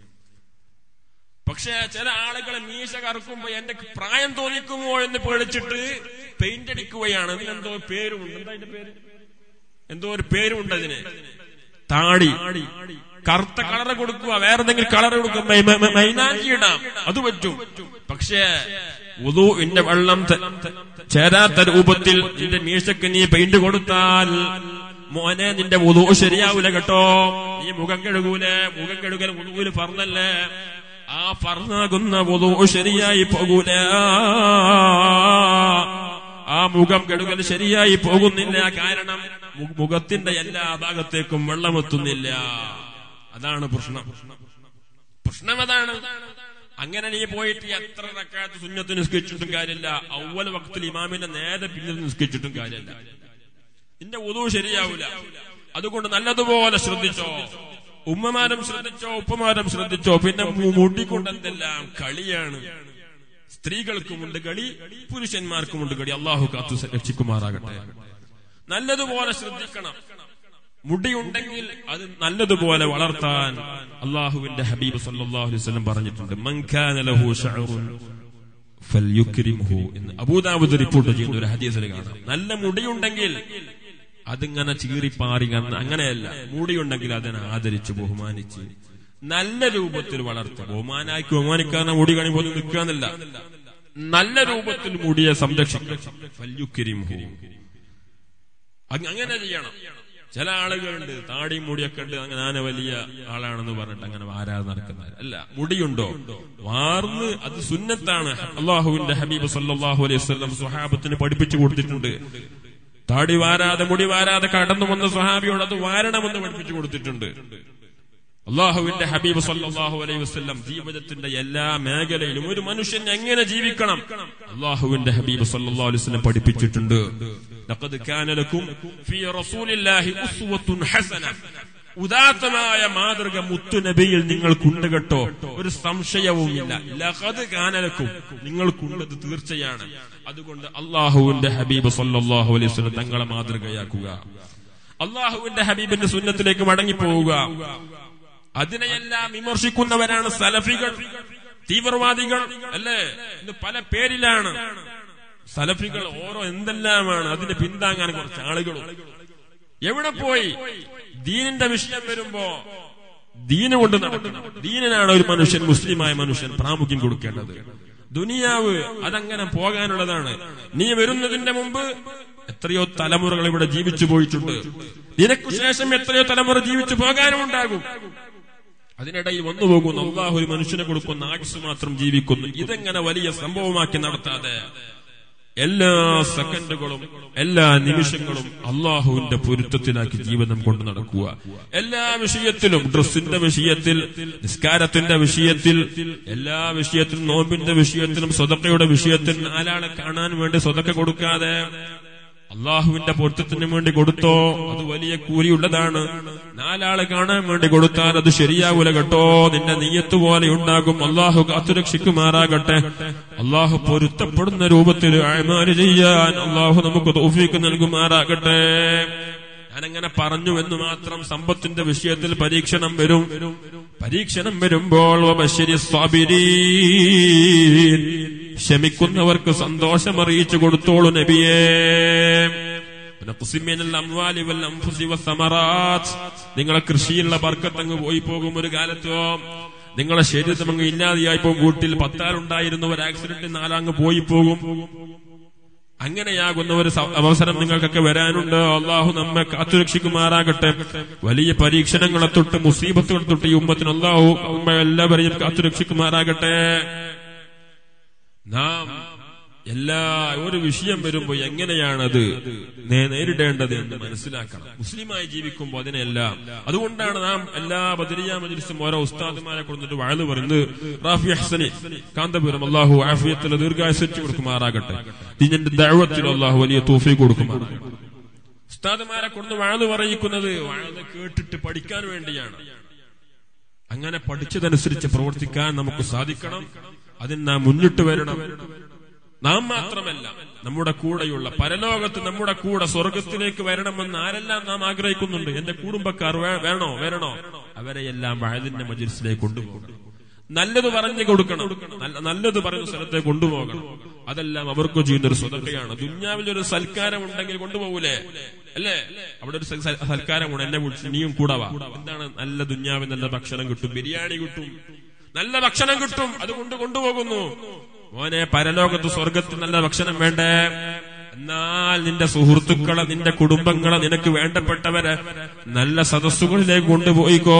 പക്ഷെ ചില ആളുകൾ മീശ കറക്കുമ്പോ എന്റെ പ്രായം തോന്നിക്കുമോ എന്ന് പേടിച്ചിട്ട് പെയിന്റ് അടിക്കുകയാണ് അതിനെന്തോ പേരുമുണ്ട് എന്താ അതിന്റെ പേര് എന്തോ ഒരു പേരുമുണ്ട് അതിന് താടി കറുത്ത കളർ കൊടുക്കുക വേറെ എന്തെങ്കിലും കളർ കൊടുക്കുക മൈനാക്കി ഇടാം അത് പറ്റും പക്ഷേ ഉദുവിന്റെ വെള്ളം ചേരാത്ത രൂപത്തിൽ നിന്റെ മീശക്ക് നീ പെയിന്റ് കൊടുത്താൽ മോനെ നിന്റെ ഉദു ശരിയാവൂല കേട്ടോ നീ മുഖം കഴുകൂലെ മുഖം കഴുകൽ ഉദുവിൽ പറഞ്ഞല്ലേ ആ പറഞ്ഞാകുന്ന ഉദു ശരിയായി പോകൂല ആ മുഖം കെടുകൽ ശരിയായി പോകുന്നില്ല കാരണം മുഖത്തിന്റെ എല്ലാ ഭാഗത്തേക്കും വെള്ളമെത്തുന്നില്ല അതാണ് പ്രശ്നം പ്രശ്നം അതാണ് അങ്ങനെ നീ പോയിട്ട് എത്ര റക്കാത്ത് സുന്നത്ത് നിസ്കരിച്ചിട്ടും കാര്യമില്ല ഔവൽ വക്തിൽ ഇമാമിന്റെ നേരെ പിന്നിൽ നിസ്കരിച്ചിട്ടും കാര്യമില്ല നിന്റെ ഉദു ശരിയാവൂല അതുകൊണ്ട് നല്ലതുപോലെ ശ്രദ്ധിച്ചോ ഉമ്മമാരും ശ്രദ്ധിച്ചോ ഉപ്പമാരും ശ്രദ്ധിച്ചോ പിന്നെ മു- മുടികൊണ്ട് എന്തെല്ലാം കളിയാണ് സ്ത്രീകൾക്കുമുണ്ട് കളി പുരുഷന്മാർക്കുമുണ്ട് കളി അള്ളാഹു കാത്തു രക്ഷിക്കുമാറാകട്ടെ നല്ലതുപോലെ ശ്രദ്ധിക്കണം മുടിയുണ്ടെങ്കിൽ അത് നല്ലതുപോലെ വളർത്താൻ അള്ളാഹുവിന്റെ ഹബീബ് സല്ലല്ലാഹു അലൈഹി വസല്ലം പറഞ്ഞിട്ടുണ്ട് മൻ കാന ലഹു ശഅറുൻ ഫൽയുക്രിംഹു എന്ന് അബൂദാവൂദ് റിപ്പോർട്ട് ചെയ്യുന്ന ഒരു ഹദീസിൽ കാണാം നല്ല മുടിയുണ്ടെങ്കിൽ അതിങ്ങനെ ചീറിപ്പാറി കന്ന് അങ്ങനെയല്ല മുടിയുണ്ടെങ്കിൽ അതിനെ ആദരിച്ച് ബഹുമാനിച്ച് നല്ല രൂപത്തിൽ വളർത്തുക ബഹുമാനാക്കി ബഹുമാനിക്കാതെ മുടി കഴിയുമ്പോൾ നിൽക്കാന്നില്ല നല്ല രൂപത്തിൽ മുടിയെ സംരക്ഷിക്കുക ഫൽയുക്രിംഹു അങ്ങ- അങ്ങനെ ചെയ്യണം ചില ആളുകളുണ്ട് താടിയും മുടിയൊക്കെ ഉണ്ട് അങ്ങനെ ഞാൻ വലിയ ആളാണെന്ന് പറഞ്ഞിട്ട് അങ്ങനെ വാരാതെ നടക്കുന്നത് അല്ല മുടിയുണ്ടോ വാർന്ന് അത് സുന്നത്താണ് അള്ളാഹുവിന്റെ ഹബീബ് സല്ലല്ലാഹു അലൈഹി വസല്ലം സുഹാബത്തിന് പഠിപ്പിച്ചു കൊടുത്തിട്ടുണ്ട് താടി വാരാതെ മുടി വാരാതെ കടന്നു വന്ന സുഹാബിയോട് അത് വാരണമെന്ന് പഠിപ്പിച്ചു കൊടുത്തിട്ടുണ്ട് അള്ളാഹുവിന്റെ ഹബീബ് സല്ലല്ലാഹു അലൈഹി വസല്ലം ജീവിതത്തിന്റെ എല്ലാ മേഖലയിലും ഒരു മനുഷ്യൻ എങ്ങനെ ജീവിക്കണം അള്ളാഹുവിന്റെ ഹബീബ് സല്ലല്ലാഹു അലൈഹി വസല്ലം പഠിപ്പിച്ചിട്ടുണ്ട് ലഖദ് കാന ലക്കും ഫീ റസൂലില്ലാഹി ഉസ്വത്തുൻ ഹസന ഉദാത്തമായ മാതൃക മുത്തുനബിയിൽ നിങ്ങൾക്കുണ്ട് കേട്ടോ ഒരു സംശയവുമില്ല ലഖദ് കാനലക്കും നിങ്ങൾക്കുള്ളത് തീർച്ചയാണ് അതുകൊണ്ട് അള്ളാഹുവിന്റെ ഹബീബ് സല്ലല്ലാഹു അലൈഹി വസല്ലം തങ്ങളെ മാതൃകയാക്കുക അള്ളാഹുവിന്റെ ഹബീബിന്റെ സുന്നത്തിലേക്ക് മടങ്ങിപ്പോവുക അതിനെയെല്ലാം വിമർശിക്കുന്നവരാണ് സലഫികൾ തീവ്രവാദികൾ അല്ലേ ഇത് പല പേരിലാണ് സലഫികൾ ഓരോ എന്തെല്ലാമാണ് അതിന് പിന്താങ്ങാൻ കുറച്ച് ആളുകളും എവിടെ പോയി ദീനിന്റെ വിഷയം വരുമ്പോ ദീന് കൊണ്ട് നടക്കണം ദീനിനാണ് ഒരു മനുഷ്യൻ മുസ്ലിമായ മനുഷ്യൻ പ്രാമുഖ്യം കൊടുക്കേണ്ടത് ദുനിയാവ് അതങ്ങനെ പോകാനുള്ളതാണ് നീ വരുന്നതിന്റെ മുമ്പ് എത്രയോ തലമുറകൾ ഇവിടെ ജീവിച്ചു പോയിട്ടുണ്ട് നിനക്ക് ശേഷം എത്രയോ തലമുറ ജീവിച്ചു പോകാനും ഉണ്ടാകും അതിനിടയിൽ വന്നു പോകുന്നു അള്ളാഹു ഒരു മനുഷ്യനെ കൊടുക്കുന്ന ആയുസ് മാത്രം ജീവിക്കുന്നു ഇതെങ്ങനെ വലിയ സംഭവമാക്കി നടത്താതെ എല്ലാ സെക്കൻഡുകളും എല്ലാ നിമിഷങ്ങളും അള്ളാഹുവിന്റെ പൊരുത്തത്തിലാക്കി ജീവിതം കൊണ്ട് നടക്കുക എല്ലാ വിഷയത്തിലും ഡ്രസ്സിന്റെ വിഷയത്തിൽ നിസ്കാരത്തിന്റെ വിഷയത്തിൽ എല്ലാ വിഷയത്തിലും നോമ്പിന്റെ വിഷയത്തിലും സ്വതക്കയുടെ വിഷയത്തിൽ നാലാളെ കാണാൻ വേണ്ടി സ്വതക്ക കൊടുക്കാതെ അള്ളാഹുവിന്റെ പൊരുത്തത്തിന് വേണ്ടി കൊടുത്തോ അത് വലിയ കൂലിയുള്ളതാണ് നാലാളെ കാണാൻ വേണ്ടി കൊടുത്താൽ അത് ശരിയാവൂല കേട്ടോ നിന്റെ നീയത്ത് പോലെ ഉണ്ടാകും അള്ളാഹു കാത്തുരക്ഷിക്കുമാറാകട്ടെ അള്ളാഹു പൊരുത്തപ്പെടുന്ന രൂപത്തിൽ അഴിമാര് ചെയ്യാൻ അള്ളാഹു നമുക്ക് തോഫീക്ക് നൽകുമാറാകട്ടെ ഞാനങ്ങനെ പറഞ്ഞു എന്ന് മാത്രം സമ്പത്തിന്റെ വിഷയത്തിൽ പരീക്ഷണം വരും പരീക്ഷണം വരുമ്പോൾ വബശ്ശിരി സ്വാബിരീൻ. ക്ഷമിക്കുന്നവർക്ക് സന്തോഷം അറിയിച്ചു കൊടുത്തോളൂ നബിയേ ونقسم من الأموال والأنفس والثمرات നിങ്ങളെ കൃഷിയുള്ള ബർക്കത്തങ്ങ് പോയി പോകും ഒരു കാലത്തോ നിങ്ങളെ ശരീരത്തിൽ അങ്ങ് ഇല്ലാതെയായി പോകും വീട്ടിൽ പത്താറുണ്ടായിരുന്ന ഒരു ആക്സിഡന്റ് നാലാങ്ങ് പോയി പോകും അങ്ങനെയാകുന്ന ഒരു സ- അവസരം നിങ്ങൾക്കൊക്കെ വരാനുണ്ട് അള്ളാഹു നമ്മെ കാത്തുരക്ഷിക്കുമാറാകട്ടെ വലിയ പരീക്ഷണങ്ങളെ തൊട്ട് മുസീബത്തുകൾ തൊട്ട് ഈ ഉമ്മത്തിന് അള്ളാഹു നമ്മെ എല്ലാവരെയും കാത്തുരക്ഷിക്കുമാറാകട്ടെ നാം എല്ലാ ഒരു വിഷയം വരുമ്പോ എങ്ങനെയാണത് നേ- നേരിടേണ്ടത് എന്ന് മനസ്സിലാക്കണം മുസ്ലിമായി ജീവിക്കുമ്പോൾ അതിനെല്ലാം അതുകൊണ്ടാണ് നാം എല്ലാ ബദരിയ മജ്ലിസും ഓരോ ഉസ്താദുമാരെ കൊടുത്തിട്ട് വാഴ്ന്നു പറയുന്നത് റാഫി ഹസനി കാന്തപുരം അള്ളാഹു ആഫിയത്തിൽ ദീർഘായുസ് കൊടുക്കുമാറാകട്ടെ ഇതിന്റെ ദഴവത്തിൽ അള്ളാഹു വലിയ തൂഫി കൊടുക്കുമാറാകട്ടെ ഉസ്താദുമാരെ കൊണ്ട് വാഴ്ന്നു പറയിക്കുന്നത് വാഴ്ന്ന് കേട്ടിട്ട് പഠിക്കാൻ വേണ്ടിയാണ് അങ്ങനെ പഠിച്ചതനുസരിച്ച് പ്രവർത്തിക്കാൻ നമുക്ക് സാധിക്കണം അതിന് നാം മുന്നിട്ട് വരണം നാം മാത്രമല്ല നമ്മുടെ കൂടെയുള്ള പരലോകത്ത് നമ്മുടെ കൂടെ സ്വർഗത്തിലേക്ക് വരണമെന്ന് ആരെല്ലാം നാം ആഗ്രഹിക്കുന്നുണ്ട് എന്റെ കുടുംബക്കാർ വേ- വേണോ വരണോ അവരെയെല്ലാം വഴതിന്റെ മജിൽസിലേക്ക് കൊണ്ടുപോകണം നല്ലത് പറഞ്ഞു കൊടുക്കണം നല്ല- നല്ലത് പറയുന്ന സ്ഥലത്തേക്ക് കൊണ്ടുപോകണം അതെല്ലാം അവർക്ക് ചെയ്യുന്ന ഒരു സ്വതന്ത്രയാണ് ദുന്യാവിൽ ഒരു സൽക്കാരം ഉണ്ടെങ്കിൽ കൊണ്ടുപോകൂലേ അല്ലേ അവിടെ ഒരു സൽ- സൽക്കാരമുണ്ട് എന്നെ വിളിച്ച് നീയും കൂടെ വാ എന്താണ് നല്ല ദുന്യാവിൽ നല്ല ഭക്ഷണം കിട്ടും ബിരിയാണി കിട്ടും നല്ല ഭക്ഷണം കിട്ടും അതുകൊണ്ട് കൊണ്ടുപോകുന്നു മോനെ പരലോകത്ത് സ്വർഗത്തിൽ നല്ല ഭക്ഷണം വേണ്ടേ എന്നാൽ നിന്റെ സുഹൃത്തുക്കളെ നിന്റെ കുടുംബങ്ങളെ നിനക്ക് വേണ്ടപ്പെട്ടവരെ നല്ല സദസ്സുകളിലേക്ക് കൊണ്ടുപോയിക്കോ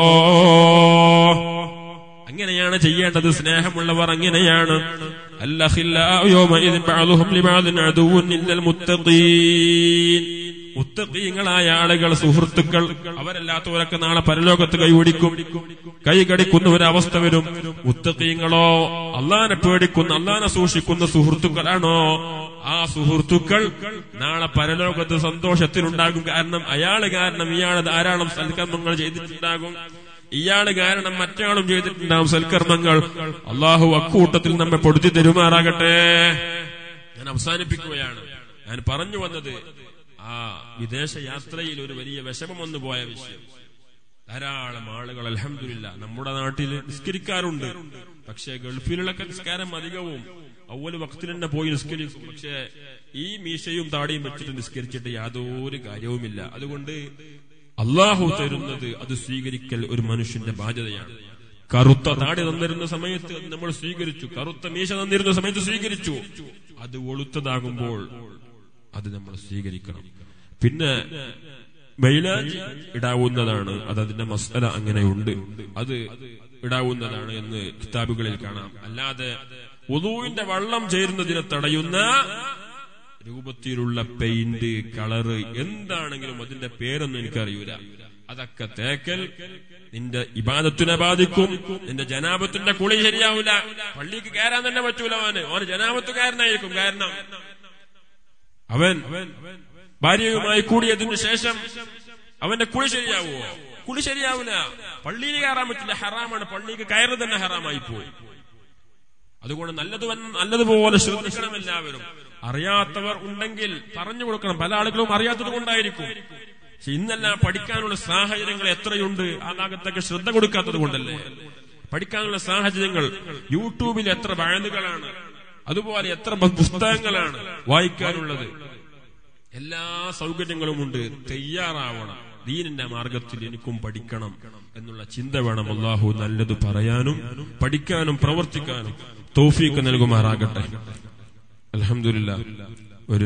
അങ്ങനെയാണ് ചെയ്യേണ്ടത് സ്നേഹമുള്ളവർ അങ്ങനെയാണ് അല്ലഹില്ലാ യൗമഇദിൻ ബഅദുഹും ലിബഅദിൻ അദുവ്വുൻ ഇല്ലൽ മുത്തഖീൻ മുത്തഖീങ്ങളായ ആളുകൾ സുഹൃത്തുക്കൾ അവരല്ലാത്തവരൊക്കെ നാളെ പരലോകത്ത് കൈപിടിക്കും കൈ കടിക്കുന്ന ഒരവസ്ഥ വരും മുത്തഖീങ്ങളോ അള്ളാനെ പേടിക്കുന്ന അള്ളാനെ സൂക്ഷിക്കുന്ന സുഹൃത്തുക്കളാണോ ആ സുഹൃത്തുക്കൾ നാളെ പരലോകത്ത് സന്തോഷത്തിനുണ്ടാകും കാരണം അയാള് കാരണം ഇയാൾ ധാരാളം സൽക്കർമ്മങ്ങൾ ചെയ്തിട്ടുണ്ടാകും ഇയാള് കാരണം മറ്റാളും ചെയ്തിട്ടുണ്ടാകും സൽക്കർമ്മങ്ങൾ അള്ളാഹു അക്കൂട്ടത്തിൽ നമ്മെ പൊടുത്തി തരുമാറാകട്ടെ ഞാൻ അവസാനിപ്പിക്കുകയാണ് ഞാൻ പറഞ്ഞു വന്നത് ആ വിദേശ യാത്രയിൽ ഒരു വലിയ വിഷമം വന്നു പോയ വിഷയം ധാരാളം ആളുകൾ അലഹമില്ല നമ്മുടെ നാട്ടിൽ നിസ്കരിക്കാറുണ്ട് പക്ഷേ ഗൾഫിലുള്ളൊക്കെ നിസ്കാരം അധികവും അവല് വക്തിൽ തന്നെ പോയി നിസ്കരിക്കും പക്ഷേ ഈ മീശയും താടിയും വെച്ചിട്ട് നിസ്കരിച്ചിട്ട് യാതൊരു കാര്യവുമില്ല അതുകൊണ്ട് അള്ളാഹു തരുന്നത് അത് സ്വീകരിക്കൽ ഒരു മനുഷ്യന്റെ ബാധ്യതയാണ് കറുത്ത താടി തന്നിരുന്ന സമയത്ത് അത് നമ്മൾ സ്വീകരിച്ചു കറുത്ത മീശ തന്നിരുന്ന സമയത്ത് സ്വീകരിച്ചു അത് ഒളുത്തതാകുമ്പോൾ അത് നമ്മൾ സ്വീകരിക്കണം പിന്നെ മൈലാജി ഇടാവുന്നതാണ് അത് അതിന്റെ മസല അങ്ങനെയുണ്ട് അത് ഇടാവുന്നതാണ് എന്ന് കിതാബുകളിൽ കാണാം അല്ലാതെ ഉദുവിന്റെ വള്ളം ചേരുന്നതിനെ തടയുന്ന രൂപത്തിലുള്ള പെയിന്റ് കളറ് എന്താണെങ്കിലും അതിന്റെ പേരൊന്നും എനിക്കറിയൂല അതൊക്കെ തേക്കൽ നിന്റെ ഇബാദത്തിനെ ബാധിക്കും നിന്റെ ജനാപത്തിന്റെ കുളി ശരിയാവൂല പള്ളിക്ക് കയറാൻ തന്നെ പറ്റൂല അവന് അവന് ജനാപത്തുകാരനായിരിക്കും കാരണം അവൻ ഭാര്യയുമായി കൂടിയതിനു ശേഷം അവന്റെ കുളി ശരിയാവുമോ കുളി ശരിയാവില്ല പള്ളിയിൽ കയറാൻ പറ്റില്ല ഹറാമാണ് പള്ളിക്ക് കയറി തന്നെ ഹറാമായി പോയി അതുകൊണ്ട് നല്ലത് വന്ന് നല്ലതുപോലെ ശ്രദ്ധിക്കണം എല്ലാവരും അറിയാത്തവർ ഉണ്ടെങ്കിൽ പറഞ്ഞു കൊടുക്കണം പല ആളുകളും അറിയാത്തത് കൊണ്ടായിരിക്കും പക്ഷെ ഇന്നെല്ലാം പഠിക്കാനുള്ള സാഹചര്യങ്ങൾ എത്രയുണ്ട് ആ ഭാഗത്തൊക്കെ ശ്രദ്ധ കൊടുക്കാത്തത് കൊണ്ടല്ലേ പഠിക്കാനുള്ള സാഹചര്യങ്ങൾ യൂട്യൂബിൽ എത്ര വഴുതുകളാണ് അതുപോലെ എത്ര പുസ്തകങ്ങളാണ് വായിക്കാനുള്ളത് എല്ലാ സൗകര്യങ്ങളും ഉണ്ട് തയ്യാറാവണം ദീനിന്റെ മാർഗത്തിൽ എനിക്കും പഠിക്കണം എന്നുള്ള ചിന്ത വേണം അള്ളാഹു നല്ലത് പറയാനും പഠിക്കാനും പ്രവർത്തിക്കാനും തൗഫീക്ക് നൽകുമാറാകട്ടെ അലഹമില്ല ഒരു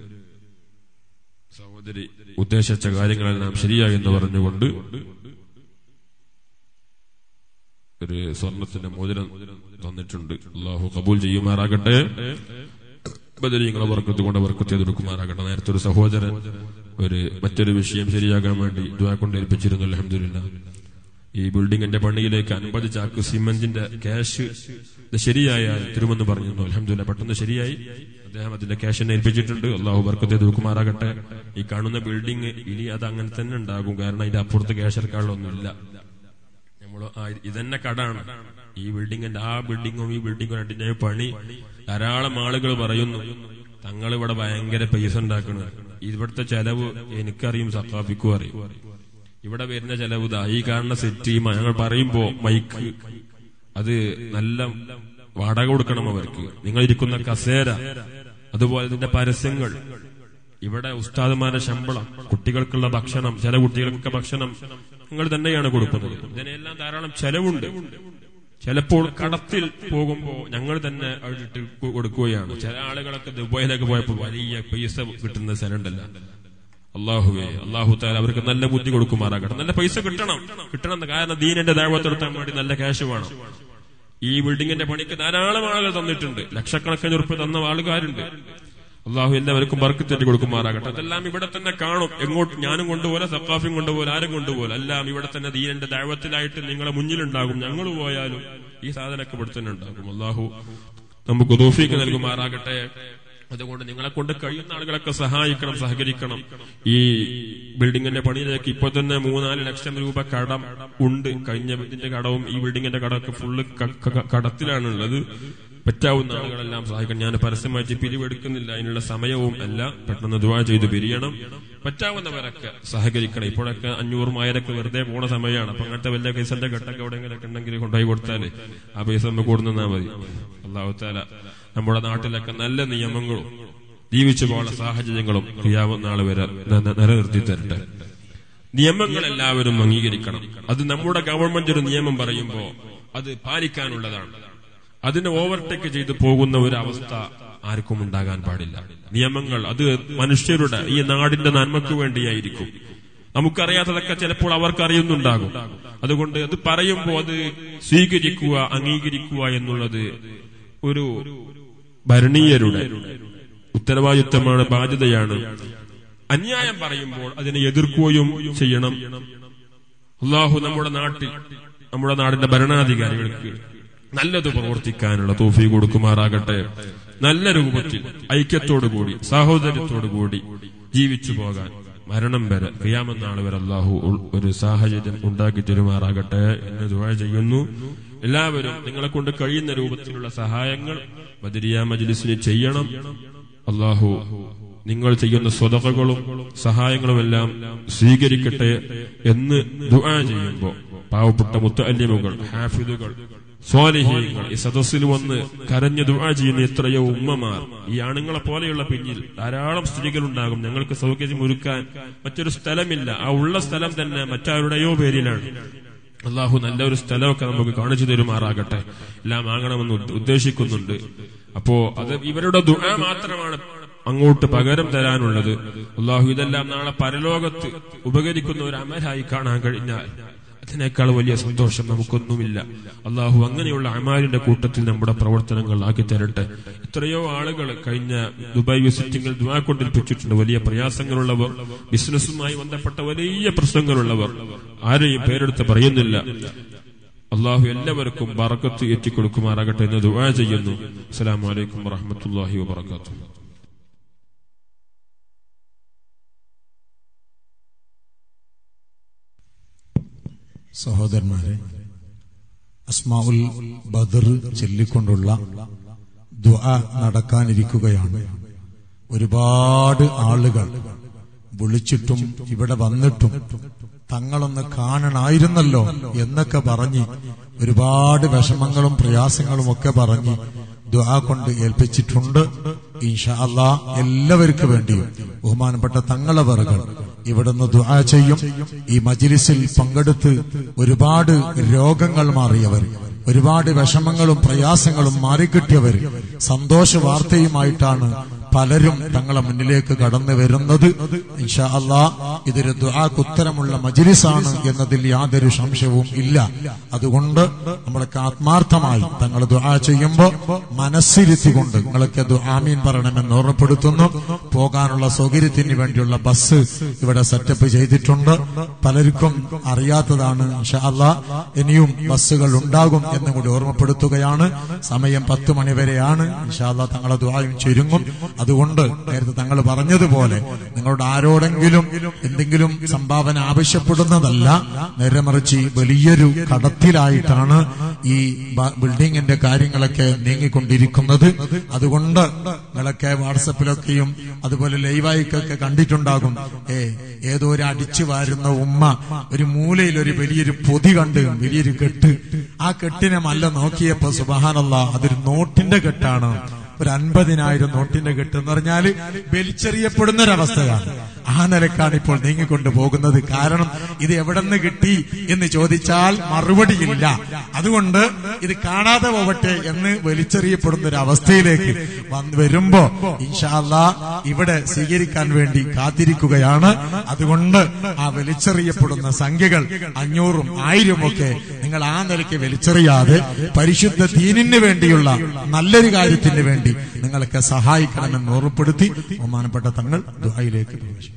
സഹോദരി ഉദ്ദേശിച്ച കാര്യങ്ങളെല്ലാം ശരിയായെന്ന് പറഞ്ഞുകൊണ്ട് ഒരു സ്വർണത്തിന്റെ മോചനം തന്നിട്ടുണ്ട് അള്ളാഹു കബൂൽ ചെയ്യുമാറാകട്ടെ ബദരീങ്ങളെ വർക്കത്ത് കൊണ്ട് വർക്കത്ത് ചെയ്തെടുക്കുമാറാകട്ടെ നേരത്തെ ഒരു സഹോദരൻ ഒരു മറ്റൊരു വിഷയം ശരിയാകാൻ വേണ്ടി ദ്വാ കൊണ്ട് ഏൽപ്പിച്ചിരുന്നു അലഹമില്ല ഈ ബിൽഡിങ്ങിന്റെ പണിയിലേക്ക് അൻപത് ചാക്ക് സിമന്റിന്റെ ക്യാഷ് ഇത് ശരിയായാൽ തരുമെന്ന് പറഞ്ഞിരുന്നു അലഹമില്ല പെട്ടെന്ന് ശരിയായി അദ്ദേഹം അതിന്റെ ക്യാഷിനെ ഏൽപ്പിച്ചിട്ടുണ്ട് അള്ളാഹു വർക്കത്തെ ദുഃഖമാറാകട്ടെ ഈ കാണുന്ന ബിൽഡിംഗ് ഇനി അത് അങ്ങനെ തന്നെ ഉണ്ടാകും കാരണം അതിന്റെ അപ്പുറത്ത് ക്യാഷ് ഇറക്കാനുള്ളൊന്നുമില്ല നമ്മൾ ഇതന്നെ കടാണ് ഈ ബിൽഡിങ്ങിന്റെ ആ ബിൽഡിങ്ങും ഈ ബിൽഡിങ്ങും രണ്ടിന്റെ പണി ധാരാളം ആളുകൾ പറയുന്നു തങ്ങൾ ഇവിടെ ഭയങ്കര പൈസ ഉണ്ടാക്കണം ഇവിടുത്തെ ചെലവ് എനിക്കറിയും സക്കാഫിക്കും അറിയും ഇവിടെ വരുന്ന ചെലവ് ഇതാ ഈ കാണുന്ന സെറ്റ് ഞങ്ങൾ പറയുമ്പോ മൈക്ക് അത് നല്ല വാടക കൊടുക്കണം അവർക്ക് നിങ്ങൾ ഇരിക്കുന്ന കസേര അതുപോലെ ഇതിന്റെ പരസ്യങ്ങൾ ഇവിടെ ഉസ്താദുമാരുടെ ശമ്പളം കുട്ടികൾക്കുള്ള ഭക്ഷണം ചില കുട്ടികൾക്കൊക്കെ ഭക്ഷണം നിങ്ങൾ തന്നെയാണ് കൊടുക്കുന്നത് ഇതിനെല്ലാം ധാരാളം ചെലവുണ്ട് ചിലപ്പോൾ കടത്തിൽ പോകുമ്പോ ഞങ്ങൾ തന്നെ അഴിട്ട് കൊടുക്കുകയാണ് ചില ആളുകളൊക്കെ ദുബായിലേക്ക് പോയപ്പോൾ വലിയ പൈസ കിട്ടുന്ന സ്ഥലമുണ്ടല്ല അള്ളാഹുവേ അള്ളാഹു താല അവർക്ക് നല്ല ബുദ്ധി കൊടുക്കുമാറാകട്ടെ നല്ല പൈസ കിട്ടണം കിട്ടണം കാരണം ദീനിന്റെ ദൈവത്തെടുത്താൻ വേണ്ടി നല്ല ക്യാഷ് വേണം ഈ ബിൽഡിങ്ങിന്റെ പണിക്ക് ധാരാളം ആളുകൾ തന്നിട്ടുണ്ട് ലക്ഷക്കണക്കിന് ഉറുപ്പ് തന്ന ആളുകാരുണ്ട് അള്ളാഹു എല്ലാവർക്കും വർക്ക് തെറ്റി കൊടുക്കുമാറാകട്ടെ അതെല്ലാം ഇവിടെ തന്നെ കാണും എങ്ങോട്ട് ഞാനും കൊണ്ടുപോലെ സക്കാഫിയും കൊണ്ടുപോലെ ആരും കൊണ്ടുപോലെ എല്ലാം ഇവിടെ തന്നെ ദീനന്റെ ദൈവത്തിലായിട്ട് നിങ്ങളെ മുന്നിലുണ്ടാകും ഞങ്ങൾ പോയാലും ഈ സാധനമൊക്കെ ഇവിടെ തന്നെ ഉണ്ടാകും അള്ളാഹു നമുക്ക് ദോഫിക്ക് നൽകുമാറാകട്ടെ അതുകൊണ്ട് നിങ്ങളെ കൊണ്ട് കഴിയുന്ന ആളുകളൊക്കെ സഹായിക്കണം സഹകരിക്കണം ഈ ബിൽഡിങ്ങിന്റെ പണിയിലേക്ക് ഇപ്പൊ തന്നെ മൂന്നാല് ലക്ഷം രൂപ കടം ഉണ്ട് കഴിഞ്ഞ ഇതിന്റെ കടവും ഈ ബിൽഡിങ്ങിന്റെ കടമൊക്കെ ഫുള്ള് കടത്തിലാണുള്ളത് പറ്റാവുന്ന ആളുകളെല്ലാം സഹായിക്കണം ഞാൻ പരസ്യമായിട്ട് പിരിവെടുക്കുന്നില്ല അതിനുള്ള സമയവും അല്ല പെട്ടെന്ന് ദുവാ ചെയ്ത് പിരിയണം പറ്റാവുന്നവരൊക്കെ സഹകരിക്കണം ഇപ്പോഴൊക്കെ അഞ്ഞൂറും ആയിരൊക്കെ വെറുതെ പോണ സമയമാണ് അപ്പൊ അങ്ങനത്തെ വലിയ പൈസന്റെ ഘട്ടമൊക്കെ എവിടെയെങ്കിലൊക്കെ ഉണ്ടെങ്കിൽ കൊണ്ടുപോയി കൊടുത്താല് ആ പൈസ നമുക്ക് കൊടുന്നാ മതി അള്ളാഹു താല നമ്മുടെ നാട്ടിലൊക്കെ നല്ല നിയമങ്ങളും ജീവിച്ചു പോകാനുള്ള സാഹചര്യങ്ങളും ക്രിയാവുന്ന നാളെ വരെ നിലനിർത്തി തരട്ടെ നിയമങ്ങൾ എല്ലാവരും അംഗീകരിക്കണം അത് നമ്മുടെ ഗവൺമെന്റ് ഒരു നിയമം പറയുമ്പോ അത് പാലിക്കാനുള്ളതാണ് അതിനെ ഓവർടേക്ക് ചെയ്തു പോകുന്ന ഒരു അവസ്ഥ ആർക്കും ഉണ്ടാകാൻ പാടില്ല നിയമങ്ങൾ അത് മനുഷ്യരുടെ ഈ നാടിന്റെ നന്മയ്ക്ക് വേണ്ടിയായിരിക്കും നമുക്കറിയാത്തതൊക്കെ ചിലപ്പോൾ അവർക്ക് അറിയുന്നുണ്ടാകും അതുകൊണ്ട് അത് പറയുമ്പോൾ അത് സ്വീകരിക്കുക അംഗീകരിക്കുക എന്നുള്ളത് ഒരു ഭരണീയരുടെ ഉത്തരവാദിത്തമാണ് ബാധ്യതയാണ് അന്യായം പറയുമ്പോൾ അതിനെ എതിർക്കുകയും ചെയ്യണം അള്ളാഹു നമ്മുടെ നാട്ടിൽ നമ്മുടെ നാടിന്റെ ഭരണാധികാരികൾക്ക് നല്ലത് പ്രവർത്തിക്കാനുള്ള തോഫി കൊടുക്കുമാറാകട്ടെ നല്ല രൂപത്തിൽ ഐക്യത്തോടുകൂടി സാഹോദര്യത്തോടുകൂടി ജീവിച്ചു പോകാൻ മരണം വരെ ക്രിയാമെന്നാൾ വരെ അള്ളാഹു ഉൾ- ഒരു സാഹചര്യം ഉണ്ടാക്കി തരുമാറാകട്ടെ എന്ന് ദുആ ചെയ്യുന്നു എല്ലാവരും നിങ്ങളെ കൊണ്ട് കഴിയുന്ന രൂപത്തിലുള്ള സഹായങ്ങൾ ബദരിയ മജ്ലിസിന് ചെയ്യണം അള്ളാഹു നിങ്ങൾ ചെയ്യുന്ന സ്വതകളും സഹായങ്ങളുമെല്ലാം സ്വീകരിക്കട്ടെ എന്ന് ദുആ ചെയ്യുമ്പോൾ പാവപ്പെട്ട മുത്തല്യമുകൾ ഹാഫിദുകൾ സ്വാലിഹീങ്ങൾ ഈ സദസ്സിൽ വന്ന് കരഞ്ഞു ദുആ ചെയ്യുന്ന എത്രയോ ഉമ്മമാർ ഈ ആണുങ്ങളെ പോലെയുള്ള പിന്നിൽ ധാരാളം സ്ത്രീകളുണ്ടാകും ഞങ്ങൾക്ക് സൗകര്യം ഒരുക്കാൻ മറ്റൊരു സ്ഥലമില്ല ആ ഉള്ള സ്ഥലം തന്നെ മറ്റാരുടെയോ പേരിലാണ് അള്ളാഹു നല്ലൊരു സ്ഥലമൊക്കെ നമുക്ക് കാണിച്ചു തരുമാറാകട്ടെ എല്ലാം വാങ്ങണമെന്ന് ഉദ്ദ- ഉദ്ദേശിക്കുന്നുണ്ട് അപ്പോ അത് ഇവരുടെ ദുആ മാത്രമാണ് അങ്ങോട്ട് പകരം തരാനുള്ളത് അള്ളാഹു ഇതെല്ലാം നാളെ പരലോകത്ത് ഉപകരിക്കുന്ന ഒരു അമലായി കാണാൻ കഴിഞ്ഞാൽ അതിനേക്കാൾ വലിയ സന്തോഷം നമുക്കൊന്നുമില്ല അള്ളാഹു അങ്ങനെയുള്ള അമാലിന്റെ കൂട്ടത്തിൽ നമ്മുടെ പ്രവർത്തനങ്ങൾ ആക്കി തരട്ടെ എത്രയോ ആളുകൾ കഴിഞ്ഞ ദുബായ് വിസിറ്റിംഗിൽ ദുആ കൊണ്ടിരിപ്പിച്ചിട്ടുണ്ട് വലിയ പ്രയാസങ്ങളുള്ളവർ ബിസിനസ്സുമായി ബന്ധപ്പെട്ട വലിയ പ്രശ്നങ്ങളുള്ളവർ ആരെയും പേരെടുത്ത് പറയുന്നില്ല അള്ളാഹു എല്ലാവർക്കും ബറക്കത്ത് എത്തിക്കൊടുക്കുമാറാകട്ടെ എന്ന് ദുആ ചെയ്യുന്നു അസ്സലാമു അലൈക്കും വറഹ്മത്തുള്ളാഹി വബറകാതുഹു സഹോദരന്മാരെ അസ്മാഉൽ ബദർ ചൊല്ലിക്കൊണ്ടുള്ള ദുആ നടക്കാനിരിക്കുകയാണ് ഒരുപാട് ആളുകൾ വിളിച്ചിട്ടും ഇവിടെ വന്നിട്ടും തങ്ങളൊന്ന് കാണണമായിരുന്നല്ലോ എന്നൊക്കെ പറഞ്ഞ് ഒരുപാട് വിഷമങ്ങളും പ്രയാസങ്ങളും ഒക്കെ പറഞ്ഞ് ദുആ കൊണ്ട് ഏൽപ്പിച്ചിട്ടുണ്ട് ഇൻഷാ അല്ലാ എല്ലാവർക്കും വേണ്ടിയും ബഹുമാനപ്പെട്ട തങ്ങളവറുകൾ ഇവിടുന്ന് ദുആ ചെയ്യും ഈ മജിലിസിൽ പങ്കെടുത്ത് ഒരുപാട് രോഗങ്ങൾ മാറിയവർ ഒരുപാട് വിഷമങ്ങളും പ്രയാസങ്ങളും മാറിക്കിട്ടിയവർ സന്തോഷ വാർത്തയുമായിട്ടാണ് പലരും തങ്ങളെ മുന്നിലേക്ക് കടന്നു വരുന്നത് ഇൻഷാ അല്ലാ ഇതൊരു ദുആക്ക് ഉത്തരമുള്ള മജിലിസാണ് എന്നതിൽ യാതൊരു സംശയവും ഇല്ല അതുകൊണ്ട് നമ്മളൊക്കെ ആത്മാർത്ഥമായി തങ്ങൾ ദുആ ചെയ്യുമ്പോൾ മനസ്സിരുത്തിക്കൊണ്ട് നിങ്ങളൊക്കെ ദുആമീൻ പറയണമെന്ന് ഓർമ്മപ്പെടുത്തുന്നു പോകാനുള്ള സൗകര്യത്തിന് വേണ്ടിയുള്ള ബസ് ഇവിടെ സെറ്റപ്പ് ചെയ്തിട്ടുണ്ട് പലർക്കും അറിയാത്തതാണ് ഇൻഷാ അല്ലാ ഇനിയും ബസ്സുകൾ ഉണ്ടാകും എന്നും കൂടി ഓർമ്മപ്പെടുത്തുകയാണ് സമയം പത്ത് മണി വരെയാണ് ഇൻഷാ അല്ലാ തങ്ങളെ ദുആയും ചുരുങ്ങും അതുകൊണ്ട് നേരത്തെ തങ്ങൾ പറഞ്ഞതുപോലെ നിങ്ങളുടെ ആരോടെങ്കിലും എന്തെങ്കിലും സംഭാവന ആവശ്യപ്പെടുന്നതല്ല നേരെ മറിച്ച് വലിയൊരു കടത്തിലായിട്ടാണ് ഈ ബ- ബിൽഡിങ്ങിന്റെ കാര്യങ്ങളൊക്കെ നീങ്ങിക്കൊണ്ടിരിക്കുന്നത് അതുകൊണ്ട് നിങ്ങളൊക്കെ വാട്സപ്പിലൊക്കെയും അതുപോലെ ലൈവായിക്കൊക്കെ കണ്ടിട്ടുണ്ടാകും ഏ ഏതോ ഒരു അടിച്ചു വാരുന്ന ഉമ്മ ഒരു മൂലയിൽ ഒരു വലിയൊരു പൊതി കണ്ട് വലിയൊരു കെട്ട് ആ കെട്ടിനെ മല്ല നോക്കിയപ്പോ സുബഹാനല്ല അതൊരു നോട്ടിന്റെ കെട്ടാണ് ഒരു അൻപതിനായിരം നോട്ടിന്റെ കെട്ട് എന്ന് പറഞ്ഞാല് വലിച്ചെറിയപ്പെടുന്ന ഒരവസ്ഥയാണ് ആ നിലക്കാണ് ഇപ്പോൾ നീങ്ങിക്കൊണ്ട് പോകുന്നത് കാരണം ഇത് എവിടെ നിന്ന് കിട്ടി എന്ന് ചോദിച്ചാൽ മറുപടിയില്ല അതുകൊണ്ട് ഇത് കാണാതെ പോവട്ടെ എന്ന് വലിച്ചെറിയപ്പെടുന്ന ഒരു അവസ്ഥയിലേക്ക് വന്ന് വരുമ്പോ ഇൻഷാല്ല ഇവിടെ സ്വീകരിക്കാൻ വേണ്ടി കാത്തിരിക്കുകയാണ് അതുകൊണ്ട് ആ വലിച്ചെറിയപ്പെടുന്ന സംഖ്യകൾ അഞ്ഞൂറും ആയിരം ഒക്കെ നിങ്ങൾ ആ നിലയ്ക്ക് വലിച്ചെറിയാതെ പരിശുദ്ധ ദീനിന് വേണ്ടിയുള്ള നല്ലൊരു കാര്യത്തിന് വേണ്ടി നിങ്ങളൊക്കെ സഹായിക്കണമെന്ന് ഓർമ്മപ്പെടുത്തി ബഹുമാനപ്പെട്ട തങ്ങൾ ദുആയിലേക്ക് പ്രവേശിക്കും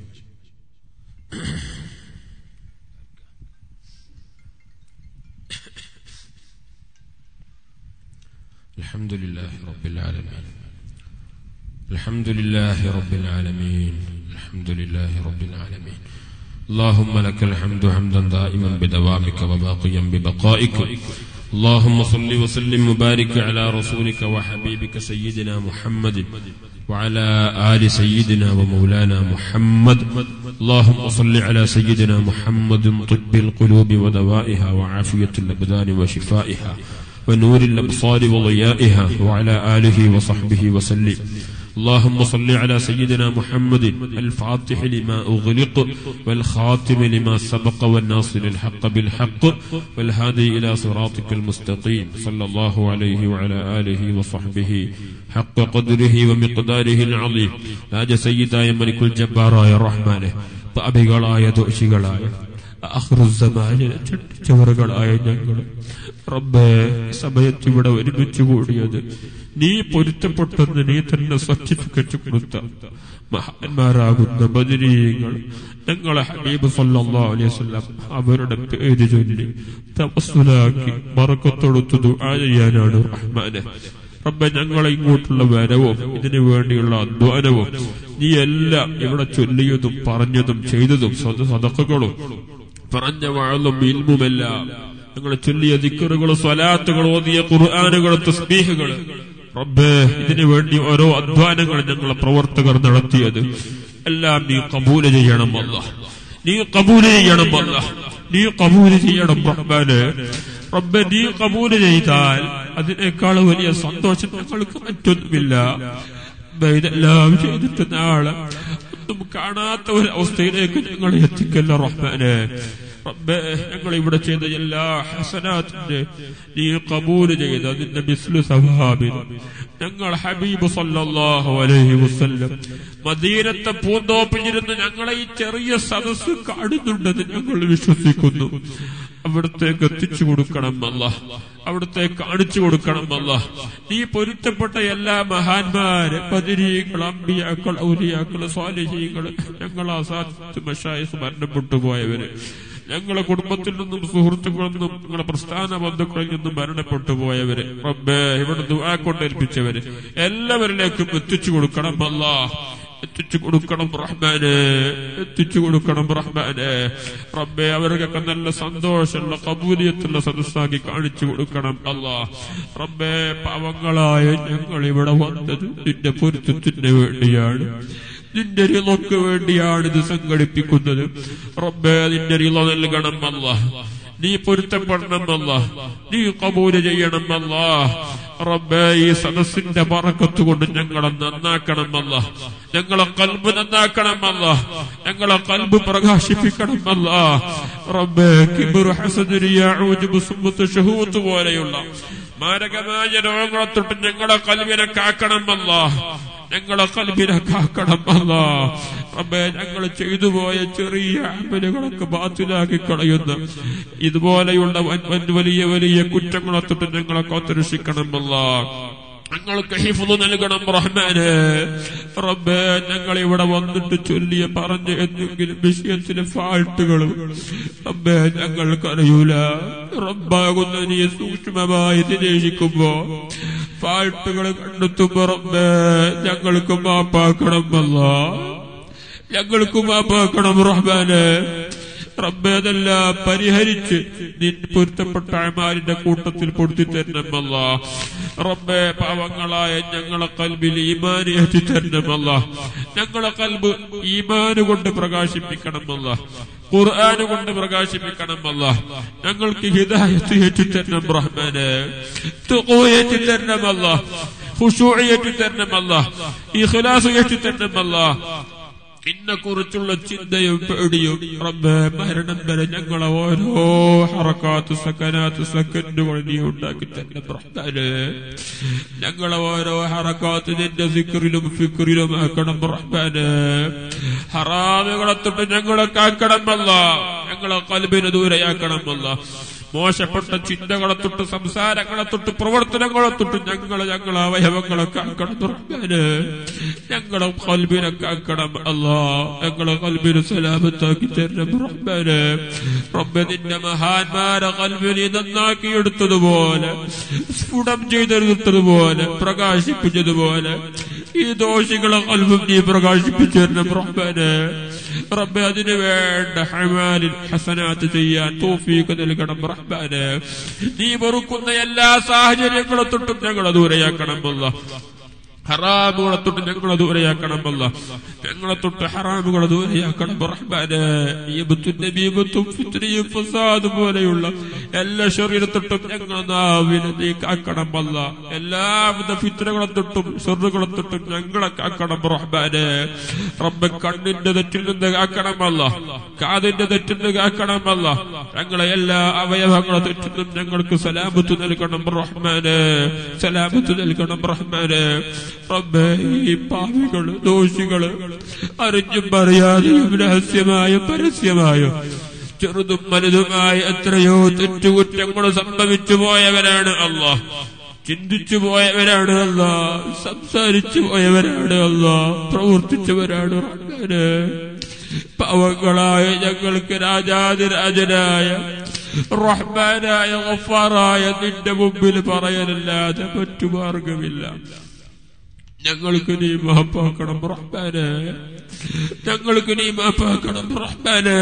الحمد لله رب العالمين الحمد لله رب العالمين الحمد لله رب العالمين اللهم لك الحمد حمدا دائما بدوامك وباقيا ببقائك اللهم صل وسلم وبارك على رسولك وحبيبك سيدنا محمد وعلى آل سيدنا ومولانا محمد اللهم صل على سيدنا محمد طب القلوب ودوائها وعافية الأبدان وشفائها ونور الأبصار وضيائها وعلى آله وصحبه وسلم اللهم صل على سيدنا محمد الفاتح لما أغلق والخاتم لما سبق والناصر الحق بالحق والهادي إلى صراطك المستقيم صلى الله عليه وعلى آله وصحبه حق قدره ومقداره العظيم لاج سيدا ملك الجبار يا رحمانه പാപികളായ ദോഷികളായ അഹ്റുസമാനിലെ ചവറുകളായ ഞങ്ങൾ റബ്ബേ സമയത്ത് ഇവിടെ ഒരുമിച്ച് കൂടിയത് നീ പൊരുത്തപ്പെട്ടെന്ന് നീ തന്നെ സർട്ടിഫിക്കറ്റ് കൊടുത്ത മഹാന്മാരാകുന്ന ബദരീങ്ങൾ ഞങ്ങളെ ഹബീബ് സല്ലല്ലാഹു അലൈഹി വസല്ലം അവരുടെ പേര് ചൊല്ലി തപസ്സുലാക്കി ബറക്കത്തൊടുത്ത് ദുആ ചെയ്യാനാണ് റഹ്മാനെ റബ്ബെ ഞങ്ങളെ ഇങ്ങോട്ടുള്ള വരവും ഇതിനു വേണ്ടിയുള്ള അധ്വാനവും നീ എല്ലാം ഇവിടെ ചൊല്ലിയതും പറഞ്ഞതും ചെയ്തതും സദ- സദഖകളും പറഞ്ഞ വാഴും ഇൽമുമെല്ലാം ഞങ്ങൾ ചൊല്ലിയ ദിക്കറുകൾ സ്വലാത്തുകൾ ഓതിയ ഖുർആാനുകൾ തസ്ബീഹുകൾ റബ്ബേ ഇതിനു വേണ്ടി ഓരോ അധ്വാനങ്ങൾ ഞങ്ങളെ പ്രവർത്തകർ നടത്തിയത് എല്ലാം നീ കബൂല് ചെയ്യണം അല്ല നീ കബൂല് ചെയ്യണം അല്ല നീ കബൂല് ചെയ്യണം റഹ്മാന് റബ്ബെ നീ കബൂല് ചെയ്താൽ അതിനേക്കാൾ വലിയ സന്തോഷം ഞങ്ങൾക്ക് മറ്റൊന്നുമില്ല റബ്ബേ, ഇതെല്ലാം ചെയ്തിട്ട് നാളെ ഒന്നും കാണാത്ത ഒരു അവസ്ഥയിലേക്ക് ഞങ്ങൾ എത്തിക്കല്ല റഹ്മാനെ റബ്ബേ ഞങ്ങൾ ഇവിടെ ചെയ്ത എല്ലാ ഹസനാത്തിന്റെ നീ കബൂല് ചെയ്ത് അതിന്റെ മിസ്ലു സഹാബിന് ഞങ്ങൾ ഹബീബ് സല്ലല്ലാഹു അലൈഹി വസല്ലം മദീനത്തെ പൂന്തോപ്പിലിരുന്ന് ഞങ്ങളെ ഈ ചെറിയ സദസ്സ് കാണുന്നുണ്ടെന്ന് ഞങ്ങൾ വിശ്വസിക്കുന്നു അവിടത്തേക്ക് എത്തിച്ചു കൊടുക്കണം അല്ല അവിടുത്തെ കാണിച്ചു കൊടുക്കണം അല്ല നീ പൊരുത്തപ്പെട്ട എല്ലാ മഹാന്മാര് പതിരീകൾ അമ്പിയാക്കൾ ഔലിയാക്കൾ സ്വാലിഹീകൾ ഞങ്ങൾ ആസാദ് മഷായിസ് മരണപ്പെട്ടു പോയവര് ഞങ്ങളെ കുടുംബത്തിൽ നിന്നും സുഹൃത്തുക്കളിൽ നിന്നും ഞങ്ങളെ പ്രസ്ഥാന ബന്ധുക്കളിൽ നിന്നും മരണപ്പെട്ടു പോയവര് റബ്ബേ ഇവിടെ ദുആ കൊണ്ടേൽപ്പിച്ചവര് എല്ലാവരിലേക്കും എത്തിച്ചു കൊടുക്കണം അല്ലാ എത്തിച്ചു കൊടുക്കണം റഹ്മാനെ എത്തിച്ചു കൊടുക്കണം റഹ്മാനെ റബ്ബെ അവർക്കൊക്കെ നല്ല സന്തോഷമുള്ള കബൂലിയത്തുള്ള സദസ്സാക്കി കാണിച്ചു കൊടുക്കണം അല്ലാ റബ്ബെ പാവങ്ങളായ ഞങ്ങൾ ഇവിടെ വന്നത് നിന്റെ പൊരുത്തത്തിന് വേണ്ടിയാണ് നിന്റെ റിളക്ക് വേണ്ടിയാണ് ഇത് സംഘടിപ്പിക്കുന്നത് റബ്ബെ നിന്റെ റിള നൽകണം അല്ല നീ പൊരുത്തപ്പെടണം അല്ല നീ കബൂല് ചെയ്യണം അല്ല റബ്ബെ ഈ സദസ്സിന്റെ പറക്കത്ത് കൊണ്ട് ഞങ്ങളെ നന്നാക്കണം അല്ല ഞങ്ങളെ കൽബ് നന്നാക്കണം അല്ല ഞങ്ങളെ കൽബ് പ്രകാശിപ്പിക്കണം അല്ല റബ്ബെ കിബിർ ഹസദുരിയ ഊജുബ് സുമ്മത്ത് ഷഹൂത്ത് പോലെയുള്ള മാരകമായ രോഗങ്ങളെ തൊട്ട് ഞങ്ങളെ കൽവിനെ കാക്കണം അല്ല ഞങ്ങളെ കൽബിനെ കാക്കണം അല്ല റബ്ബേ ഞങ്ങൾ ചെയ്തു പോയ ചെറിയ അമലുകളൊക്കെ ബാത്തിലാക്കി കളയുന്ന ഇതുപോലെയുള്ള വൻ വൻ വലിയ വലിയ കുറ്റങ്ങളെ തൊട്ട് ഞങ്ങളെ കാത്തുരക്ഷിക്കണം അല്ല ഞങ്ങൾക്ക് ഹിഫുദ് നൽകണം റഹ്മാന് റബ്ബേ ഞങ്ങൾ ഇവിടെ വന്നിട്ട് ചൊല്ലിയ പറഞ്ഞ എന്തെങ്കിലും വിഷയത്തിലെ ഫാൾട്ടുകളും റബ്ബേ ഞങ്ങൾക്ക് അറിയൂല റബ്ബാകുന്ന നീ സൂക്ഷ്മമായി നിരീക്ഷിക്കുമ്പോ ഫാൾട്ടുകൾ കണ്ടെത്തുമ്പോ റബ്ബേ ഞങ്ങൾക്ക് മാപ്പാക്കണം അല്ല ഞങ്ങൾക്ക് മാപ്പാക്കണം റഹ്മാന് റബ്ബേ അതെല്ലാം പരിഹരിച്ച് നിൻ പൊരുത്തപ്പെട്ട അമാലിന്റെ കൂട്ടത്തിൽ പൊടുത്തി തരണമല്ല റബ്ബെ പാവങ്ങളായ ഞങ്ങളെ കൽബിൽ ഈമാന് ഏറ്റി തരണമല്ല ഞങ്ങളെ കൽബ് ഈമാന് കൊണ്ട് പ്രകാശിപ്പിക്കണമല്ല ഖുർആന് കൊണ്ട് പ്രകാശിപ്പിക്കണമല്ല ഞങ്ങൾക്ക് ഹിദായത്ത് ഏറ്റി തരണം റഹ്മാന് തുഖൂ ഏറ്റി തരണമല്ല ഖുശൂഅ ഏറ്റി തരണമല്ല ഇഖ്ലാസ് ഏറ്റി തരണമല്ല ഇന്നെ കുറിച്ചുള്ള ചിന്തയും പേടിയും റബ്ബേ മരണം വരെ ഞങ്ങളെ ഓരോ ഹറക്കാത്ത് സക്കനാത്ത് സെക്കൻഡുകൾ നീ ഉണ്ടാക്കി തന്നെ റഹ്മാനെ ഞങ്ങളെ ഓരോ ഹറക്കാത്ത് നിന്റെ സിക്കറിലും ഫിക്കറിലും ആക്കണം റഹ്മാനെ ഹറാമുകളെ തൊട്ട് ഞങ്ങളെ കാക്കണമല്ല ഞങ്ങളെ കൽബിന് ദൂരെയാക്കണമല്ല മോശപ്പെട്ട ചിന്തകളെ തൊട്ട് സംസാരങ്ങളെ തൊട്ട് പ്രവർത്തനങ്ങളെ തൊട്ട് ഞങ്ങളെ ഞങ്ങളെ അവയവങ്ങളെ കാക്കണം റഹ്മാനെ ഞങ്ങളെ കൽബിനെ കാക്കണം അല്ലാ ഞങ്ങളെ കൽബിന് സലാമത്താക്കി തരണം റഹ്മാനെ റബ്ബെ നിന്റെ മഹാന്മാരെ കൽബിനെ നന്നാക്കിയെടുത്തതുപോലെ സ്ഫുടം ചെയ്തെടുത്തതുപോലെ പ്രകാശിപ്പിച്ചതുപോലെ ഈ ദോഷികളെ കൽബും നീ പ്രകാശിപ്പിച്ചു തരണം റഹ്മാനെ റബ്ബെ അതിനു വേണ്ട ഹമാലിൽ ഹസനാത്ത് ചെയ്യാൻ തോഫീക്ക് നൽകണം റഹ്മാനെ നീ വെറുക്കുന്ന എല്ലാ സാഹചര്യങ്ങളെ തൊട്ടും ഞങ്ങളെ ദൂരെയാക്കണം അല്ല ഹറാമുകളെ തൊട്ട് ഞങ്ങളെ ദൂരെയാക്കണമല്ല ഞങ്ങളെ തൊട്ട് ഹറാമുകളെ ദൂരെയാക്കണം റഹ്മാനെ ഈബത്തും നബീബത്തും ഫിത്രിയും ഫസാദ് പോലെയുള്ള എല്ലാ ശരീരത്തൊട്ടും ഞങ്ങൾ നാവിനെ നീ കാക്കണമല്ല എല്ലാവിധ ഫിത്രകളെ തൊട്ടും ഷെറുകളെ തൊട്ടും ഞങ്ങളെ കാക്കണം റഹ്മാനെ റബ്ബെ കണ്ണിന്റെ തെറ്റിൽ നിന്ന് കാക്കണമല്ല കാതിന്റെ തെറ്റിൽ നിന്ന് കാക്കണമല്ല ഞങ്ങളെ എല്ലാ അവയവങ്ങളെ തെറ്റിൽ നിന്നും ഞങ്ങൾക്ക് സലാമത്ത് നൽകണം റഹ്മാനെ സലാമത്ത് നൽകണം റഹ്മാനെ റബ്ബേ ഈ പാവികള് ദോഷികള് അറിഞ്ഞും പറയാതെയും രഹസ്യമായും പരസ്യമായും ചെറുതും വലുതുമായ എത്രയോ തെറ്റുകുറ്റങ്ങൾ സംഭവിച്ചു പോയവരാണ് അള്ളാഹ് ചിന്തിച്ചു പോയവരാണ് അല്ല സംസാരിച്ചു പോയവരാണ് അല്ല പ്രവർത്തിച്ചവരാണ് റഹ്മാനെ പാവങ്ങളായ ഞങ്ങൾക്ക് രാജാതിരാജനായ റഹ്മാനായ ഗഫാറായ നിന്റെ മുമ്പിൽ പറയലല്ലാതെ മറ്റു മാർഗമില്ല ഞങ്ങൾക്ക് നീ മാപ്പാക്കണം റഹ്മാനെ ഞങ്ങൾക്ക് നീ മാപ്പാക്കണം റഹ്മാനെ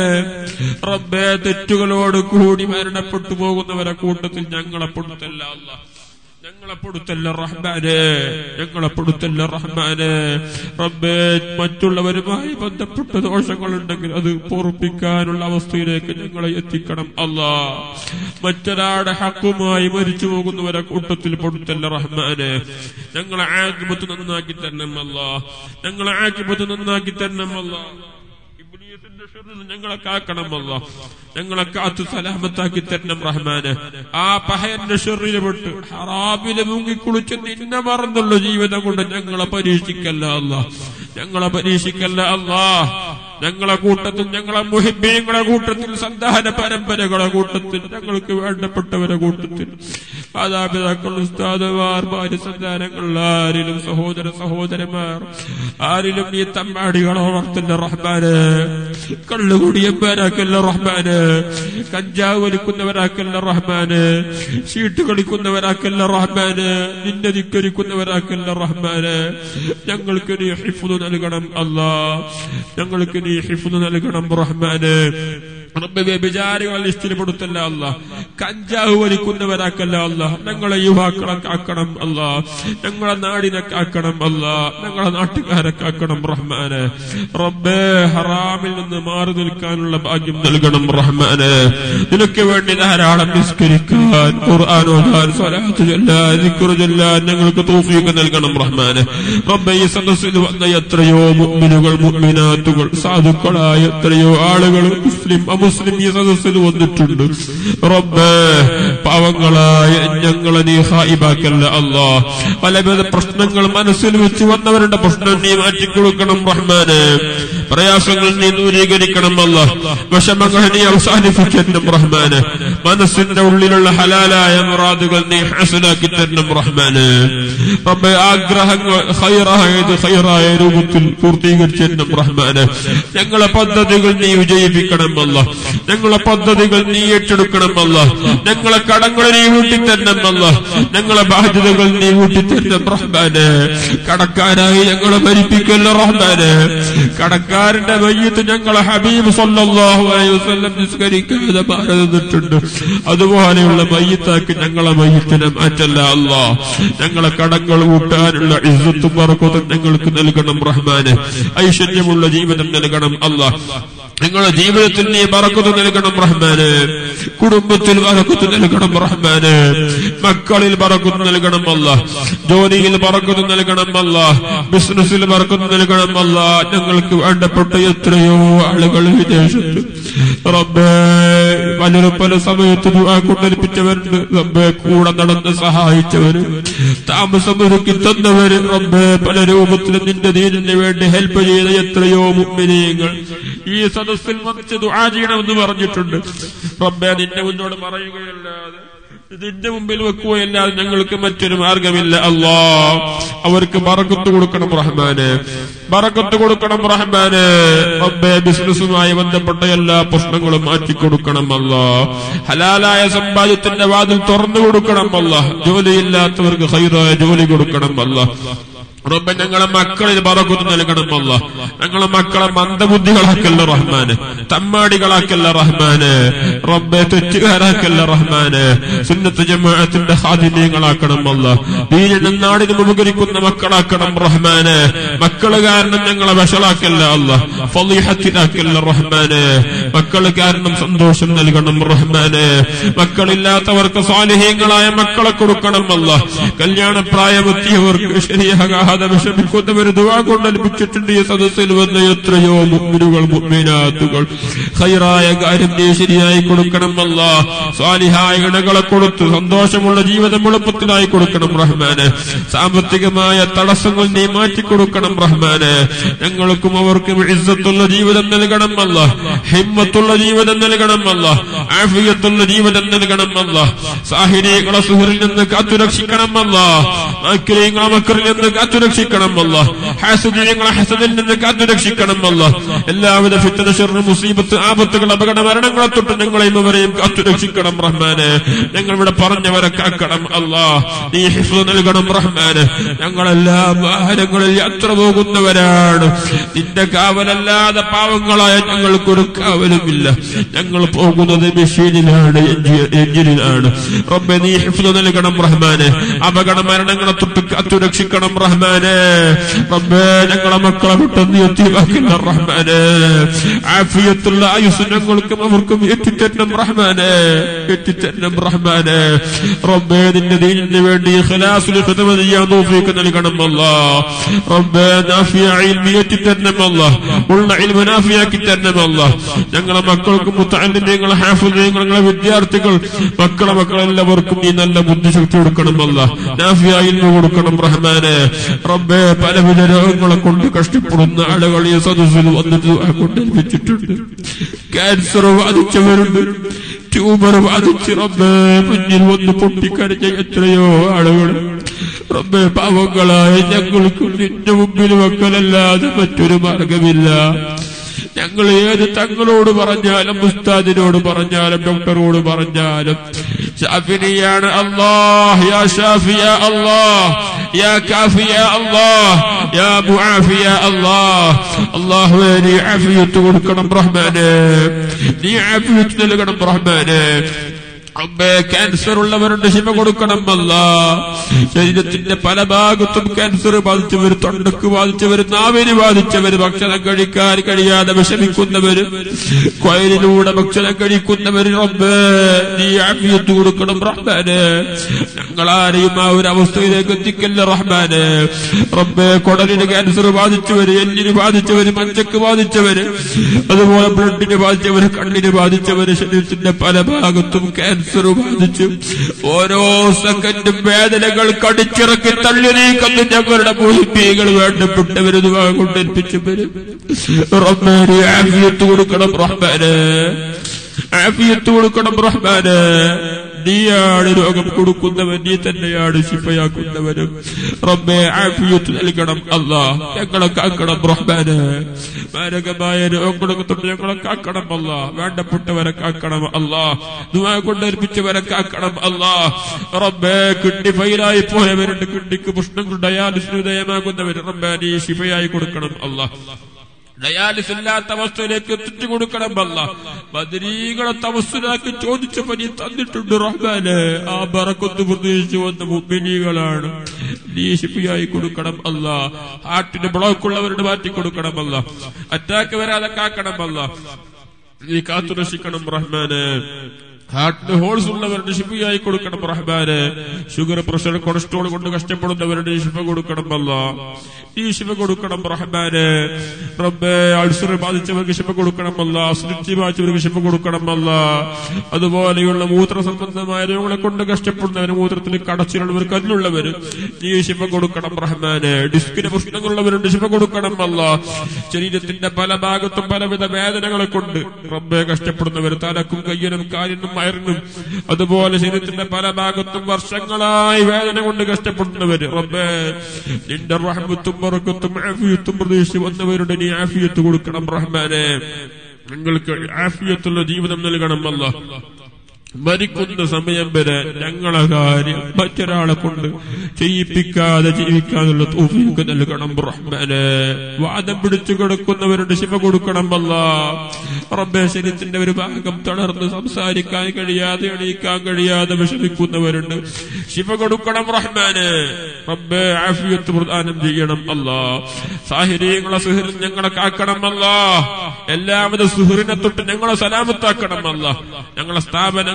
റബ്ബേ തെറ്റുകളോട് കൂടി മരണപ്പെട്ടു പോകുന്നവരെ കൂട്ടത്തിൽ ഞങ്ങളെ പെടുത്തല്ല അല്ല ഞങ്ങളെ പെടുത്തല്ല റഹ്മാനെ ഞങ്ങളെ പെടുത്തല്ല റഹ്മാനെ റബ്ബേ മറ്റുള്ളവരുമായി ബന്ധപ്പെട്ട ദോഷങ്ങളുണ്ടെങ്കിൽ അത് പൊറുപ്പിക്കാനുള്ള അവസ്ഥയിലേക്ക് ഞങ്ങളെ എത്തിക്കണം അല്ലാ മറ്റൊരാളുടെ ഹക്കുമായി മരിച്ചു പോകുന്നവരെ കൂട്ടത്തിൽ പെടുത്തല്ല റഹ്മാനെ ഞങ്ങളെ ആക്കിപത്ത് നന്നാക്കി തരണം അല്ല ഞങ്ങളെ ആക്കിപത്ത് നന്നാക്കി തരണം അല്ല ഇബ്ലീസിന്റെ ഷർറിൽ ഞങ്ങളെ കാക്കണമല്ല ഞങ്ങളെ കാത്തു സലാമത്താക്കി തരണം റഹ്മാന് ആ പഹയന്റെ ഷെറിന് വിട്ട് ഹറാബില് മുങ്ങിക്കുളിച്ച് നിന്നെ മറന്നുള്ള ജീവിതം കൊണ്ട് ഞങ്ങളെ പരീക്ഷിക്കല്ല അല്ല ഞങ്ങളെ പരീക്ഷിക്കല്ല അല്ലാ ഞങ്ങളെ കൂട്ടത്തിൽ ഞങ്ങളെ മുഹിബീങ്ങളെ കൂട്ടത്തിൽ സന്താന പരമ്പരകളെ കൂട്ടത്തിൽ ഞങ്ങൾക്ക് വേണ്ടപ്പെട്ടവരെ കൂട്ടത്തിൽ മാതാപിതാക്കൾ ഉസ്താദുമാർ ഭാര്യ സന്താനങ്ങൾ ആരിലും സഹോദര സഹോദരന്മാർ ആരിലും നീ തമ്മാടികളെ വളർത്തുന്ന റഹ്മാന് കള്ളുകുടിയന്മാരാക്കല്ല റഹ്മാന് കഞ്ചാവ് വലിക്കുന്നവരാക്കല്ല റഹ്മാന് ചീട്ട് കളിക്കുന്നവരാക്കല്ല റഹ്മാന് നിന്നെ ധിക്കരിക്കുന്നവരാക്കല്ല റഹ്മാന് ഞങ്ങൾക്ക് നീ ഹിഫുദ് നൽകണം അല്ലാ ഞങ്ങൾക്ക് നീ ഹിഫുദ് നൽകണം റഹ്മാന് റബ്ബ് വ്യഭിചാരികളെ ലിസ്റ്റിൽ പെടുത്തല്ല അല്ല കഞ്ചാവ് വലിക്കുന്നവരാക്കല്ല അല്ല ഞങ്ങളെ യുവാക്കളെ കാക്കണം അല്ല ഞങ്ങളെ നാടിനെ കാക്കണം അല്ല ഞങ്ങളെ നാട്ടുകാരെ കാക്കണം റഹ്മാന് റബ്ബേ ഹറാമിൽ നിന്ന് മാറി നിൽക്കാനുള്ള ഭാഗ്യം നൽകണം റഹ്മാന് നിനക്ക് വേണ്ടി ധാരാളം നിസ്കരിക്കാൻ ഖുർആൻ ഓതാൻ സ്വലാത്ത് ചൊല്ലാൻ ദിക്റ് ചൊല്ലാൻ ഞങ്ങൾക്ക് തൗഫീഖ് നൽകണം റഹ്മാന് റബ്ബേ ഈ സദസ്സിൽ വന്ന എത്രയോ മുഅ്മിനുകൾ മുഅ്മിനാത്തുകൾ സാധുക്കളായ എത്രയോ ആളുകൾ മുസ്ലിം അമുസ്ലിം ഈ സദസ്സിൽ വന്നിട്ടുണ്ട് റബ്ബേ പാവങ്ങളായ ഞങ്ങളെ നീ ഹായിബാക്കല്ല അല്ലാ പലവിധ പ്രശ്നങ്ങൾ മനസ്സിൽ വെച്ച് വന്നവരുടെ പ്രശ്നം നീ മാറ്റിക്കൊടുക്കണം റഹ്മാന് പ്രയാസങ്ങൾ നീ ദൂരീകരിക്കണം അല്ല വിഷമങ്ങൾ നീ അവസാനിപ്പിക്കണം റഹ്മാന് മനസ്സിന്റെ ഉള്ളിലുള്ള ഹലാലായ മുറാദുകൾ നീ ഹാസനാക്കി തരണം റഹ്മാന് റബ്ബെ ആഗ്രഹങ്ങൾ ഹൈറായത് ഹൈറായ രൂപത്തിൽ പൂർത്തീകരിച്ചു തരണം റഹ്മാന് ഞങ്ങളെ പദ്ധതികൾ നീ വിജയിപ്പിക്കണം അല്ല ഞങ്ങളെ പദ്ധതികൾ നീ ഏറ്റെടുക്കണം അല്ല ഞങ്ങളെ കടങ്ങൾ നീ വീട്ടിത്തരണം അല്ല ഞങ്ങളെ ബാധ്യതകൾ നീ വീട്ടിത്തരണം റഹ്മാന് കടക്കാരായി ഞങ്ങളെ ഭരിപ്പിക്കല്ല റഹ്മാന് കടക്കാരന്റെ മയ്യത്ത് ഞങ്ങളെ ഹബീബ് സല്ലല്ലാഹു അലൈഹി വസല്ലം നിസ്കരിക്കാതെ മാറി നിന്നിട്ടുണ്ട് അതുപോലെയുള്ള മയ്യത്താക്കി ഞങ്ങളെ മയ്യത്തിനെ മാറ്റല്ല അല്ലാ ഞങ്ങളെ കടങ്ങൾ കൂട്ടാനുള്ള ഇസ്സത്തും പറക്കത്തും ഞങ്ങൾക്ക് നൽകണം റഹ്മാന് ഐശ്വര്യമുള്ള ജീവിതം നൽകണം അല്ലാ നിങ്ങളുടെ ജീവിതത്തിൽ നീ പറക്കത്ത് നൽകണം റഹ്മാന് കുടുംബത്തിൽ പറക്കത്ത് നൽകണം റഹ്മാന് മക്കളിൽ പറക്കത്ത് നൽകണം അല്ല ജോലിയിൽ പറക്കത്ത് നൽകണം അല്ല ബിസിനസ്സിൽ പറക്കത്ത് നൽകണം അല്ല ഞങ്ങൾക്ക് വേണ്ടപ്പെട്ട എത്രയോ ആളുകൾ വിദേശത്ത് റബ്ബേ പലരും പല സമയത്ത് ദുആ കൊണ്ടേൽപ്പിച്ചവരുണ്ട് റബ്ബേ കൂടെ നടന്ന് സഹായിച്ചവര് താമസം ഒരുക്കി തന്നവര് റബ്ബേ പല രൂപത്തിലും നിന്റെ ദീനിന് വേണ്ടി ഹെൽപ്പ് ചെയ്ത എത്രയോ മുമ്പിനീയങ്ങൾ ഈ സദസ്സിൽ വന്നിച്ച് ദുആ ചെയ്യണമെന്ന് പറഞ്ഞിട്ടുണ്ട് റബ്ബെ നിന്റെ മുന്നോട് പറയുകയല്ലാതെ നിന്റെ മുമ്പിൽ വെക്കുകയല്ലാതെ ഞങ്ങൾക്ക് മറ്റൊരു മാർഗമില്ല അല്ലാ അവർക്ക് ബറക്കത്ത് കൊടുക്കണം റഹ്മാന് ബറക്കത്ത് കൊടുക്കണം റഹ്മാന് റബ്ബെ ബിസിനസ്സുമായി ബന്ധപ്പെട്ട എല്ലാ പ്രശ്നങ്ങളും മാറ്റി കൊടുക്കണം അല്ല ഹലാലായ സമ്പാദ്യത്തിന്റെ വാതിൽ തുറന്നു കൊടുക്കണം അല്ല ജോലിയില്ലാത്തവർക്ക് ഹൈറായ ജോലി കൊടുക്കണം അല്ല റബ്ബെ ഞങ്ങളെ മക്കളിൽ ബറക്കത്ത് നൽകണം അല്ല ഞങ്ങളെ മക്കളെ മന്ദബുദ്ധികളാക്കല്ല റഹ്മാന് തമ്മാടികളാക്കല്ല റഹ്മാന് റബ്ബെ തെറ്റുകാരാക്കല്ല റഹ്മാന് സുന്നത്ത് ജമാഅത്തിന്റെ ഹാദിന്യങ്ങളാക്കണം അല്ല ദീനിനും നാടിനും ഉപകരിക്കുന്ന മക്കളാക്കണം റഹ്മാന് മക്കള് കാരണം ഞങ്ങളെ വഷളാക്കല്ല അല്ല ഫലീഹത്തിലാക്കല്ല റഹ്മാന് മക്കള് കാരണം സന്തോഷം നൽകണം റഹ്മാന് മക്കളില്ലാത്തവർക്ക് സ്വാലിഹീങ്ങളായ മക്കളെ കൊടുക്കണം അല്ല കല്യാണ പ്രായമെത്തിയവർക്ക് ശരിയാകാ കിട്ടാതെ വിഷമിക്കുന്നവര് ദുവാ കൊണ്ട് ലഭിച്ചിട്ടുണ്ട് ഈ സദസ്സിൽ വന്ന എത്രയോ മുമ്മിനുകൾ മുമ്മിനാത്തുകൾ ഹൈറായ കാര്യം നീ ശരിയായി കൊടുക്കണം അല്ല സ്വാലിഹായ ഇണകളെ കൊടുത്ത് സന്തോഷമുള്ള ജീവിതം എളുപ്പത്തിലായി കൊടുക്കണം റഹ്മാന് സാമ്പത്തികമായ തടസ്സങ്ങൾ നീ മാറ്റി കൊടുക്കണം റഹ്മാന് ഞങ്ങൾക്കും അവർക്കും ഇസ്സത്തുള്ള ജീവിതം നൽകണം അല്ല ഹിമ്മത്തുള്ള ജീവിതം നൽകണം അല്ല ആഫിയത്തുള്ള ജീവിതം നൽകണം അല്ല സാഹിര്യങ്ങളെ സുഹറിൽ നിന്ന് കാത്തുരക്ഷിക്കണം അല്ല മക്രീങ്ങളെ മക്രിൽ നിന്ന് കാത്തുരക്ഷിക്കണം അല്ല ഹാസുദീയങ്ങളെ ഹസദിൽ നിന്ന് കാത്തുരക്ഷിക്കണം അല്ല എല്ലാവിധ ഫിത്തന ഷെറ് മുസീബത്ത് ആപത്തുകൾ അപകട മരണങ്ങളെ തൊട്ട് ഞങ്ങളെയും അവരെയും കാത്തുരക്ഷിക്കണം റഹ്മാന് ഞങ്ങൾ ഇവിടെ പറഞ്ഞവരെ കാക്കണം അല്ലാ നീ ഹിഫ്ള് നൽകണം റഹ്മാന് ഞങ്ങളെല്ലാം വാഹനങ്ങളിൽ യാത്ര പോകുന്നവരാണ് നിന്റെ കാവലല്ലാതെ പാവങ്ങളായ ഞങ്ങൾക്കൊരു കാവലുമില്ല ഞങ്ങൾ പോകുന്നത് മെഷീനിലാണ് എഞ്ചി- എഞ്ചിനിലാണ് റബ്ബെ നീ ഹിഫ്ള് നൽകണം റഹ്മാന് അപകട മരണങ്ങളെ തൊട്ട് കാത്തുരക്ഷിക്കണം റഹ്മാന് റബ്ബെ ഞങ്ങളെ മക്കളെ വിട്ടൊന്ന് എത്തിവാക്കില്ല റഹ്മാന് ആഫിയത്തുള്ള ആയുസ് ഞങ്ങൾക്കും അവർക്കും എത്തിത്തരണം റഹ്മാന് എത്തിത്തരണം റഹ്മാന് റബ്ബെ നിന്റെ ദീനിന് വേണ്ടി ഖലാസുൽ ഖിദ്മ ചെയ്യാൻ തൗഫീഖ് നൽകണം അല്ലാ റബ്ബെ നാഫിയ ഇൽമി എത്തിത്തരണം അല്ലാ ഉള്ള ഇൽമ നാഫിയാക്കി തരണം അല്ലാ ഞങ്ങളെ മക്കൾക്കും മുത്തഅല്ലിമീങ്ങളെ ഹാഫിളീങ്ങൾ ഞങ്ങളെ വിദ്യാർത്ഥികൾ മക്കളെ മക്കളെല്ലാവർക്കും നീ നല്ല ബുദ്ധിശക്തി കൊടുക്കണം അല്ലാ നാഫിയ ഇൽമ കൊടുക്കണം റഹ്മാനെ റബ്ബെ പലവിധ രോഗങ്ങളെ കൊണ്ട് കഷ്ടപ്പെടുന്ന ആളുകൾ ഈ സദസ്സിൽ വന്നിട്ട് കൊണ്ടേൽപ്പിച്ചിട്ടുണ്ട് ക്യാൻസർ ബാധിച്ചവരുണ്ട് ട്യൂമർ ബാധിച്ച് റബ്ബെ മുന്നിൽ വന്ന് പൊട്ടിക്കരഞ്ഞ എത്രയോ ആളുകൾ റബ്ബെ പാവങ്ങളായ ഞങ്ങൾക്ക് നിന്റെ മുമ്പിൽ വെക്കലല്ലാതെ മറ്റൊരു മാർഗമില്ല ഞങ്ങൾ ഏത് തങ്ങളോട് പറഞ്ഞാലും ഉസ്താദിനോട് പറഞ്ഞാലും ഡോക്ടറോട് പറഞ്ഞാലും ഷാഫിനിയാണ് അല്ലാഹ് യാ ഷാഫിയ അല്ലാഹ് യാ കാഫിയ അല്ലാഹ് യാ മുആഫിയ അല്ലാഹ് അല്ലാഹുവേ നീ ആഫിയത്ത് കൊടുക്കണം റഹ്മാനെ നീ ആഫിയത്ത് നൽകണം റഹ്മാനെ അമ്മേ ക്യാൻസർ ഉള്ളവരുണ്ട് ശിവ കൊടുക്കണം അല്ല ശരീരത്തിന്റെ പല ഭാഗത്തും ക്യാൻസർ ബാധിച്ചവർ തൊണ്ടക്ക് ബാധിച്ചവർ നാവിന് ബാധിച്ചവർ ഭക്ഷണം കഴിക്കാൻ കഴിയാതെ വിഷമിക്കുന്നവര് കൊയലിലൂടെ ഭക്ഷണം കഴിക്കുന്നവർ റബ്ബേ നീ ആഫിയത്ത് കൊടുക്കണം റഹ്മാന് ഞങ്ങളാരെയും ആ ഒരു അവസ്ഥയിലേക്ക് എത്തിക്കല്ല റഹ്മാന് റബ്ബേ കൊടലിന് ക്യാൻസർ ബാധിച്ചവര് എല്ലിന് ബാധിച്ചവര് മഞ്ചക്ക് ബാധിച്ചവര് അതുപോലെ ബ്ലഡിന് ബാധിച്ചവര് കണ്ണിന് ബാധിച്ചവര് ശരീരത്തിന്റെ പല ഭാഗത്തും ക്യാൻസർ ബാധിച്ചു ഓരോ സെക്കൻഡും വേദനകൾ കടിച്ചിറക്കി തള്ളി നീക്കുന്നു ഞങ്ങളുടെ മുഹിപ്പികൾ വേണ്ടപ്പെട്ടവര് കൊണ്ടേൽപ്പിച്ചവര് റബ്ബാന് ആഫിയത്ത് കൊടുക്കണം റഹ്മാന് ആഫിയത്ത് കൊടുക്കണം റഹ്മാന് നീയാണ് രോഗം കൊടുക്കുന്നവൻ നീ തന്നെയാണ് ശിഫയാക്കുന്നവനും റബ്ബെ ആഫിയത്ത് നൽകണം അല്ലാ ഞങ്ങളെ കാക്കണം റഹ്മാന് മാരകമായ രോഗങ്ങളൊക്കെ തൊട്ട് ഞങ്ങളെ കാക്കണം അല്ലാ വേണ്ടപ്പെട്ടവരെ കാക്കണം അല്ലാ ദുആ കൊണ്ടേൽപ്പിച്ചവരെ കാക്കണം അല്ലാ റബ്ബെ കിഡ്നി ഫൈലായി പോയവരുണ്ട് കിഡ്നിക്ക് പ്രശ്നങ്ങൾ ഡയാലിസിന് ദയമാകുന്നവർ റബ്ബെ നീ ശിഫയായി കൊടുക്കണം അല്ലാ ഡയാലിസ് ഇല്ലാത്ത അവസ്ഥയിലേക്ക് എത്തിച്ചു കൊടുക്കണം അല്ല ബദരീകളെ തമസ്സിലാക്കി ചോദിച്ചപ്പോ നീ തന്നിട്ടുണ്ട് റഹ്മാന് ആ ബറക്കൊത്ത് പ്രതീക്ഷിച്ചു വന്ന മുമ്പിനികളാണ് നീ ശിപ്പിയായി കൊടുക്കണം അല്ല ഹാർട്ടിന് ബ്ലോക്ക് ഉള്ളവരുടെ മാറ്റി കൊടുക്കണം അല്ല അറ്റാക്ക് വരാതെ കാക്കണം അല്ല നീ കാത്തുരക്ഷിക്കണം റഹ്മാന് ഹാർട്ടിന് ഹോൾസ് ഉള്ളവരുടെ ശിഫയായി കൊടുക്കണം റഹ്മാന് ഷുഗർ പ്രഷർ കൊളസ്ട്രോൾ കൊണ്ട് കഷ്ടപ്പെടുന്നവരുടെ ശിഫ കൊടുക്കണം അല്ല ഈ ശിഫ കൊടുക്കണം റഹ്മാന് റബ്ബെ അൾസർ ബാധിച്ചവർക്ക് ശിഫ കൊടുക്കണം അല്ല അസുരുചി ബാധിച്ചവർക്ക് ശിഫ കൊടുക്കണം അല്ല അതുപോലെയുള്ള മൂത്ര സംബന്ധമായ രോഗങ്ങളെ കൊണ്ട് കഷ്ടപ്പെടുന്നവര് മൂത്രത്തിൽ കടച്ചിലുള്ളവർക്ക് അതിലുള്ളവര് നീ ശിഫ കൊടുക്കണം റഹ്മാന് ഡിസ്കിന് പ്രശ്നങ്ങളുള്ളവരുണ്ട് ശിഫ കൊടുക്കണം അല്ല ശരീരത്തിന്റെ പല ഭാഗത്തും പലവിധ വേദനകളെ കൊണ്ട് റബ്ബെ കഷ്ടപ്പെടുന്നവർ തലക്കും കയ്യനും കാലിനും മയറിനും അതുപോലെ ശരീരത്തിന്റെ പല ഭാഗത്തും വർഷങ്ങളായി വേദന കൊണ്ട് കഷ്ടപ്പെടുന്നവർ റബ്ബെ നിന്റെ റഹ്മത്തും ബറക്കത്തും ആഫിയത്തും പ്രതീക്ഷിച്ച് വന്നവരുടെ നീ ആഫിയത്ത് കൊടുക്കണം റഹ്മാനെ നിങ്ങൾക്ക് ആഫിയത്തുള്ള ജീവിതം നൽകണം അല്ല മരിക്കുന്ന സമയം വരെ ഞങ്ങളെ കാര്യം മറ്റൊരാളെ കൊണ്ട് ചെയ്യിപ്പിക്കാതെ ജീവിക്കാനുള്ള തൗഫീഖ് നൽകണം റഹ്മാനെ വാദം പിടിച്ചു കിടക്കുന്നവരുടെ ശിവ കൊടുക്കണം അല്ല റബ്ബെ ശരീരത്തിന്റെ ഒരു ഭാഗം തളർന്ന് സംസാരിക്കാൻ കഴിയാതെ എണീക്കാൻ കഴിയാതെ വിഷമിക്കുന്നവരുണ്ട് ശിവ കൊടുക്കണം റഹ്മാന് റബ്ബെ ആഫിയത്ത് പ്രദാനം ചെയ്യണം അല്ല സാഹിര്യങ്ങളെ സുഹൃൻ ഞങ്ങളെ കാക്കണം അല്ല എല്ലാവിധ സുഹൃനെ തൊട്ട് ഞങ്ങളെ സലാമത്താക്കണം അല്ല ഞങ്ങളെ സ്ഥാപനങ്ങൾ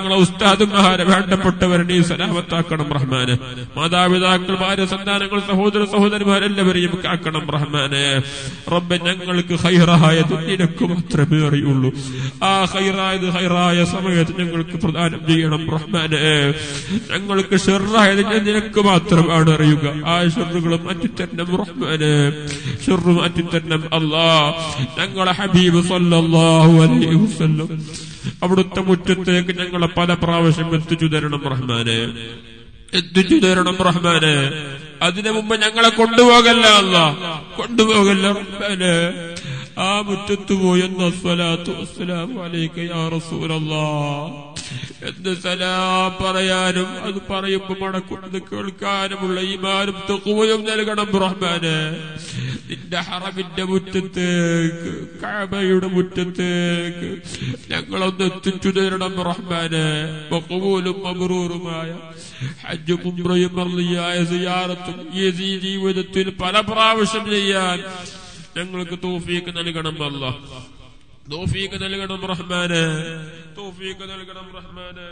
ഞങ്ങളെ ഉസ്താദുമാരെ വേണ്ടപ്പെട്ടവരെ നീ സലാമത്താക്കണം റഹ്മാന് മാതാപിതാക്കൾ ഭാര്യ സന്താനങ്ങൾ സഹോദര സഹോദരിമാരെല്ലാവരെയും കാക്കണം റഹ്മാനെ റബ്ബെ ഞങ്ങൾക്ക് ഹൈറായ നിനക്ക് മാത്രമേ അറിയുള്ളൂ ആ ഹൈറായത് ഹൈറായ സമയത്ത് ഞങ്ങൾക്ക് പ്രദാനം ചെയ്യണം റഹ്മാനെ ഞങ്ങൾക്ക് ഷെറായത് നിനക്ക് മാത്രമാണ് അറിയുക ആ ഷെറുകളും മാറ്റിത്തരണം റഹ്മാനെ ഷെറു മാറ്റിത്തരണം അല്ലാ ഞങ്ങളെ ഹബീബ് സല്ലല്ലാഹു അലൈഹി വസല്ലം അവിടുത്തെ മുറ്റത്തേക്ക് ഞങ്ങളെ പല പ്രാവശ്യം എത്തിച്ചു തരണം റഹ്മാനെ എത്തിച്ചു തരണം റഹ്മാനെ അതിനു മുമ്പ് ഞങ്ങളെ കൊണ്ടുപോകല്ല അല്ല കൊണ്ടുപോകല്ല റഹ്മാനെ ആ മുറ്റത്ത് പോയെന്ന അസ്വലാത്തു വസ്സലാമു അലൈക യാ റസൂലല്ലാ എന്ന് സലാം പറയാനും അത് പറയുമ്പോ മടക്കുന്നത് കേൾക്കാനുമുള്ള ഈമാനും തെക്കുവയും നൽകണം റഹ്മാന് നിന്റെ ഹറമിന്റെ മുറ്റത്തേക്ക് കഅബയുടെ മുറ്റത്തേക്ക് ഞങ്ങളൊന്ന് എത്തിച്ചു തരണം റഹ്മാന് വഖബൂലും മബ്റൂറുമായ ഹജ്ജും ഉംറയും മർദിയായ സിയാറത്തും ഈ ജീവിതത്തിൽ പല പ്രാവശ്യം ചെയ്യാൻ ഞങ്ങൾക്ക് തോഫീക്ക് നൽകണം അല്ല തോഫീക്ക് നൽകണം റഹ്മാന് തോഫീക്ക് നൽകണം റഹ്മാന്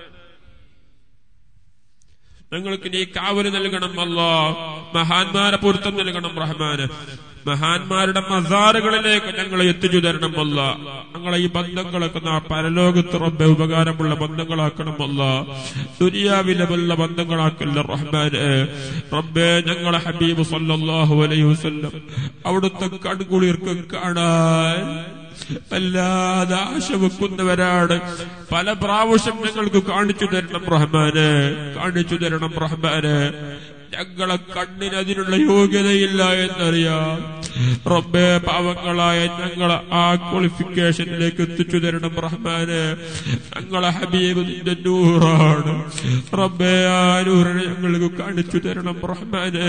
ഞങ്ങൾക്ക് നീ കാവല് നൽകണം അല്ല മഹാന്മാരെ പൊരുത്തം നൽകണം റഹ്മാന് മഹാന്മാരുടെ മസാറുകളിലേക്ക് ഞങ്ങളെ എത്തിച്ചു തരണം അല്ല ഞങ്ങളെ ഈ ബന്ധങ്ങളൊക്കെ നാ പരലോകത്ത് റബ്ബെ ഉപകാരമുള്ള ബന്ധങ്ങളാക്കണം അല്ല ദുനിയാവിലെ വല്ല ബന്ധങ്ങളാക്കല്ല റഹ്മാന് റബ്ബെ ഞങ്ങളെ ഹബീബ് സല്ലല്ലാഹു അലൈഹി വസല്ലം അവിടുത്തെ കൺകുളിർക്ക് കാണാൻ വല്ലാതെ ആശ വെക്കുന്നവരാണ് പല പ്രാവശ്യം ഞങ്ങൾക്ക് കാണിച്ചു തരണം റഹ്മാന് കാണിച്ചു തരണം റഹ്മാന് ഞങ്ങളെ കണ്ണിന് അതിനുള്ള യോഗ്യതയില്ല എന്നറിയാം റബ്ബെ പാവങ്ങളായ ഞങ്ങളെ ആ ക്വാളിഫിക്കേഷനിലേക്ക് എത്തിച്ചു തരണം റഹ്മാന് ഞങ്ങളെ ഹബീബ് നിന്റെ നൂറാണ് റബ്ബെ ആ നൂറിനെ ഞങ്ങൾക്ക് കാണിച്ചു തരണം റഹ്മാന്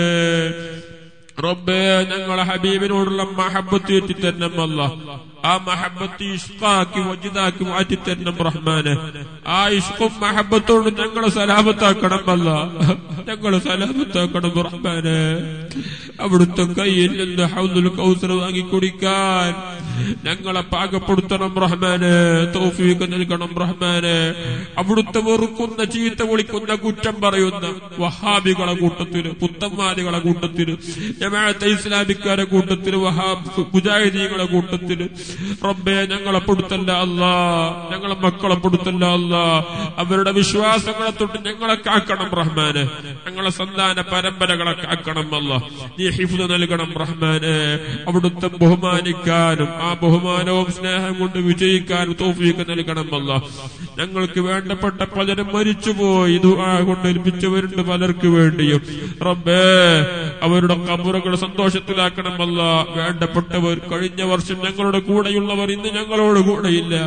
റബ്ബേ ഞങ്ങളെ ഹബീബിനോടുള്ള മഹബത്ത് ഏറ്റിത്തരണം അല്ല ആ മഹബത്ത് ഇഷ്കാക്കി വജിതാക്കി മാറ്റിത്തരണം റഹ്മാന് ആ ഇഷ്കും മഹബത്തോട് ഞങ്ങളെ സലാമത്താക്കണം അല്ല ഞങ്ങളെ സലാമത്താക്കണം റഹ്മാന് അവിടുത്തെ കയ്യിൽ നിന്ന് ഹൗദുൽ കൗസർ വാങ്ങി കുടിക്കാൻ ഞങ്ങളെ പാകപ്പെടുത്തണം റഹ്മാന് തൗഫീഖ് നൽകണം റഹ്മാന് അവിടുത്തെ വെറുക്കുന്ന ചീത്ത വിളിക്കുന്ന കുറ്റം പറയുന്ന വഹാബികളെ കൂട്ടത്തില് പുത്തന്മാരികളെ കൂട്ടത്തില് ജമാഅത്തെ ഇസ്ലാമിക്കാരെ കൂട്ടത്തില് വഹാബ് മുജാഹിദീകളെ കൂട്ടത്തില് റബ്ബെ ഞങ്ങളെ പെടുത്തല്ല അല്ല ഞങ്ങളെ മക്കളെ പെടുത്തല്ല അല്ല അവരുടെ വിശ്വാസങ്ങളെ തൊട്ട് ഞങ്ങളെ കാക്കണം റഹ്മാന് ഞങ്ങളെ സന്താന പരമ്പരകളെ കാക്കണം അല്ല നീ ഹിഫ്ദ് നൽകണം റഹ്മാന് അവിടുത്തെ ബഹുമാനിക്കാനും ആ ബഹുമാനവും സ്നേഹം കൊണ്ട് വിജയിക്കാനും തോഫീക്ക് നൽകണം അല്ല ഞങ്ങൾക്ക് വേണ്ടപ്പെട്ട പലരും മരിച്ചുപോയി ദുആ കൊണ്ട് ഏൽപ്പിച്ചവരുണ്ട് പലർക്ക് വേണ്ടിയും റബ്ബേ അവരുടെ കബറുകൾ സന്തോഷത്തിലാക്കണമല്ല വേണ്ടപ്പെട്ടവർ കഴിഞ്ഞ വർഷം ഞങ്ങളുടെ കൂടെയുള്ളവർ ഇന്ന് ഞങ്ങളോട് കൂടെയില്ല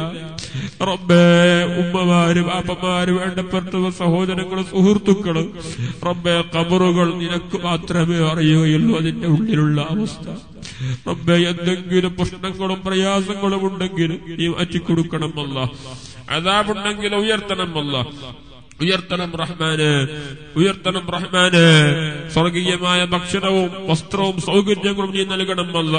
റബ്ബേ ഉമ്മമാര് പാപ്പമാര് വേണ്ടപ്പെട്ടവർ സഹോദരങ്ങൾ സുഹൃത്തുക്കള് റബ്ബേ കബറുകൾ നിനക്ക് മാത്രമേ അറിയുകയുള്ളൂ അതിന്റെ ഉള്ളിലുള്ള അവസ്ഥ റബ്ബേ എന്തെങ്കിലും പ്രശ്നങ്ങളും പ്രയാസങ്ങളും ഉണ്ടെങ്കിൽ നീ മാറ്റിക്കൊടുക്കണമല്ല അതാവുണ്ടെങ്കിൽ ഉയർത്തണമല്ല ഉയർത്തണം റഹ്മാന് ഉയർത്തണം റഹ്മാന് സ്വർഗീയമായ ഭക്ഷണവും വസ്ത്രവും സൗകര്യങ്ങളും നീ നൽകണമല്ല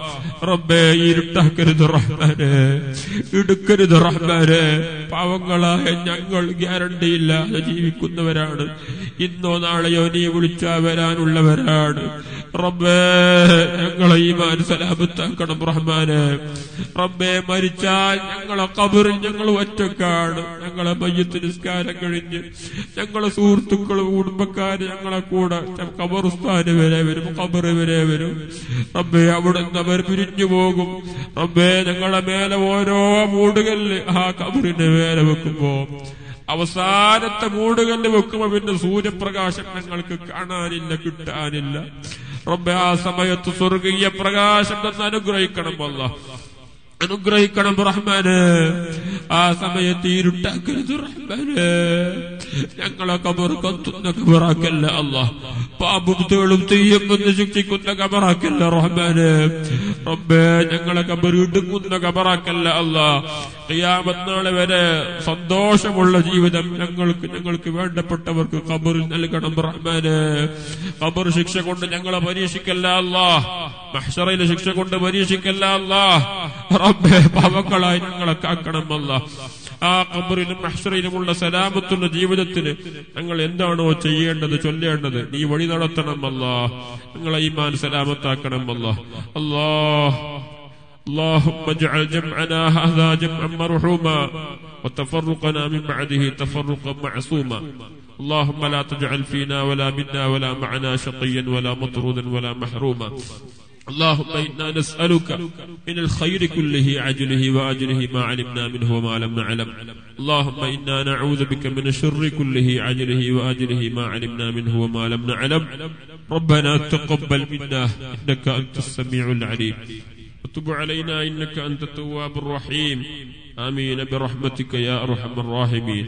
റബ്ബേ ഇരുട്ടാക്കരുത് റഹ്മാന് ഇടുക്കരുത് റഹ്മാന് പാവങ്ങളായ ഞങ്ങൾ ഗ്യാരണ്ടിയില്ലാതെ ജീവിക്കുന്നവരാണ് ഇന്നോ നാളെയോ നീ വിളിച്ചാ വരാനുള്ളവരാണ് റബ്ബേ ഞങ്ങളെ ഈമാൻ സലാമത്താക്കണം റഹ്മാന് റബ്ബേ മരിച്ചാൽ ഞങ്ങളെ കബറിൽ ഞങ്ങൾ ഒറ്റക്കാണ് ഞങ്ങളെ മയ്യത്ത് നിസ്കാരം കഴിഞ്ഞ് ഞങ്ങളെ സുഹൃത്തുക്കളും കുടുംബക്കാര് ഞങ്ങളെ കൂടെ കബറുസ്ഥാന് വരെ വരും കബറ് വരെ വരും റബ്ബേ അവിടെ നിന്ന് അവർ പിരിഞ്ഞു പോകും റബ്ബേ ഞങ്ങളെ മേലെ ഓരോ മൂടുകളിൽ ആ കബറിന്റെ മേലെ വെക്കുമ്പോ അവസാനത്തെ മൂടുകല്ല് വെക്കുമ്പോ പിന്നെ സൂര്യപ്രകാശം ഞങ്ങൾക്ക് കാണാനില്ല കിട്ടാനില്ല റബ്ബെ ആ സമയത്ത് സ്വർഗീയ പ്രകാശം തന്നെ അനുഗ്രഹിക്കണം അല്ല അനുഗ്രഹിക്കണം റഹ്മാന് ആ സമയത്ത് ഇരുട്ടാക്കരുത് റഹ്മാന് ഞങ്ങളെ കബർ കത്തുന്ന കബറാക്കല്ല അല്ല പാമ്പും തേളും തെയ്യം എന്ന് ശിക്ഷിക്കുന്ന കബറാക്കല്ല റഹ്മാന് റബ്ബേ ഞങ്ങളെ കബർ ഇടുങ്ങുന്ന കബറാക്കല്ല അല്ല ഖിയാമത്ത് വരെ സന്തോഷമുള്ള ജീവിതം ഞങ്ങൾക്ക് ഞങ്ങൾക്ക് വേണ്ടപ്പെട്ടവർക്ക് ഖബറിൽ നൽകണം റഹ്മാന് ഖബർ ശിക്ഷ കൊണ്ട് ഞങ്ങളെ പരീക്ഷിക്കല്ല അല്ലാ മഹ്ഷറയിലെ ശിക്ഷ കൊണ്ട് പരീക്ഷിക്കല്ല അല്ലാ റബ്ബേ പാവങ്ങളായി ഞങ്ങളെ കാക്കണം അല്ല ആ കബറിലും അക്ഷരയിലുമുള്ള സലാമത്തുള്ള ജീവിതത്തിന് ഞങ്ങൾ എന്താണോ ചെയ്യേണ്ടത് ചൊല്ലേണ്ടത് നീ വഴി നടത്തണം അല്ലാ ഞങ്ങളെ ഈമാൻ സലാമത്താക്കണം അല്ലാ അല്ലാ اللهم اجعل جمعنا هذا جمعا مرحوما وتفرقنا من بعده تفرقا معصوما اللهم لا تجعل فينا ولا منا ولا معنا شقيا ولا مطرودا ولا محروما اللهم انا نسالك من الخير كله عجله واجله ما علمنا منه وما لم نعلم اللهم انا نعوذ بك من الشر كله عجله واجله ما علمنا منه وما لم نعلم ربنا تقبل منا انك انت السميع العليم وتب علينا انك انت التواب الرحيم امين برحمتك يا ارحم الراحمين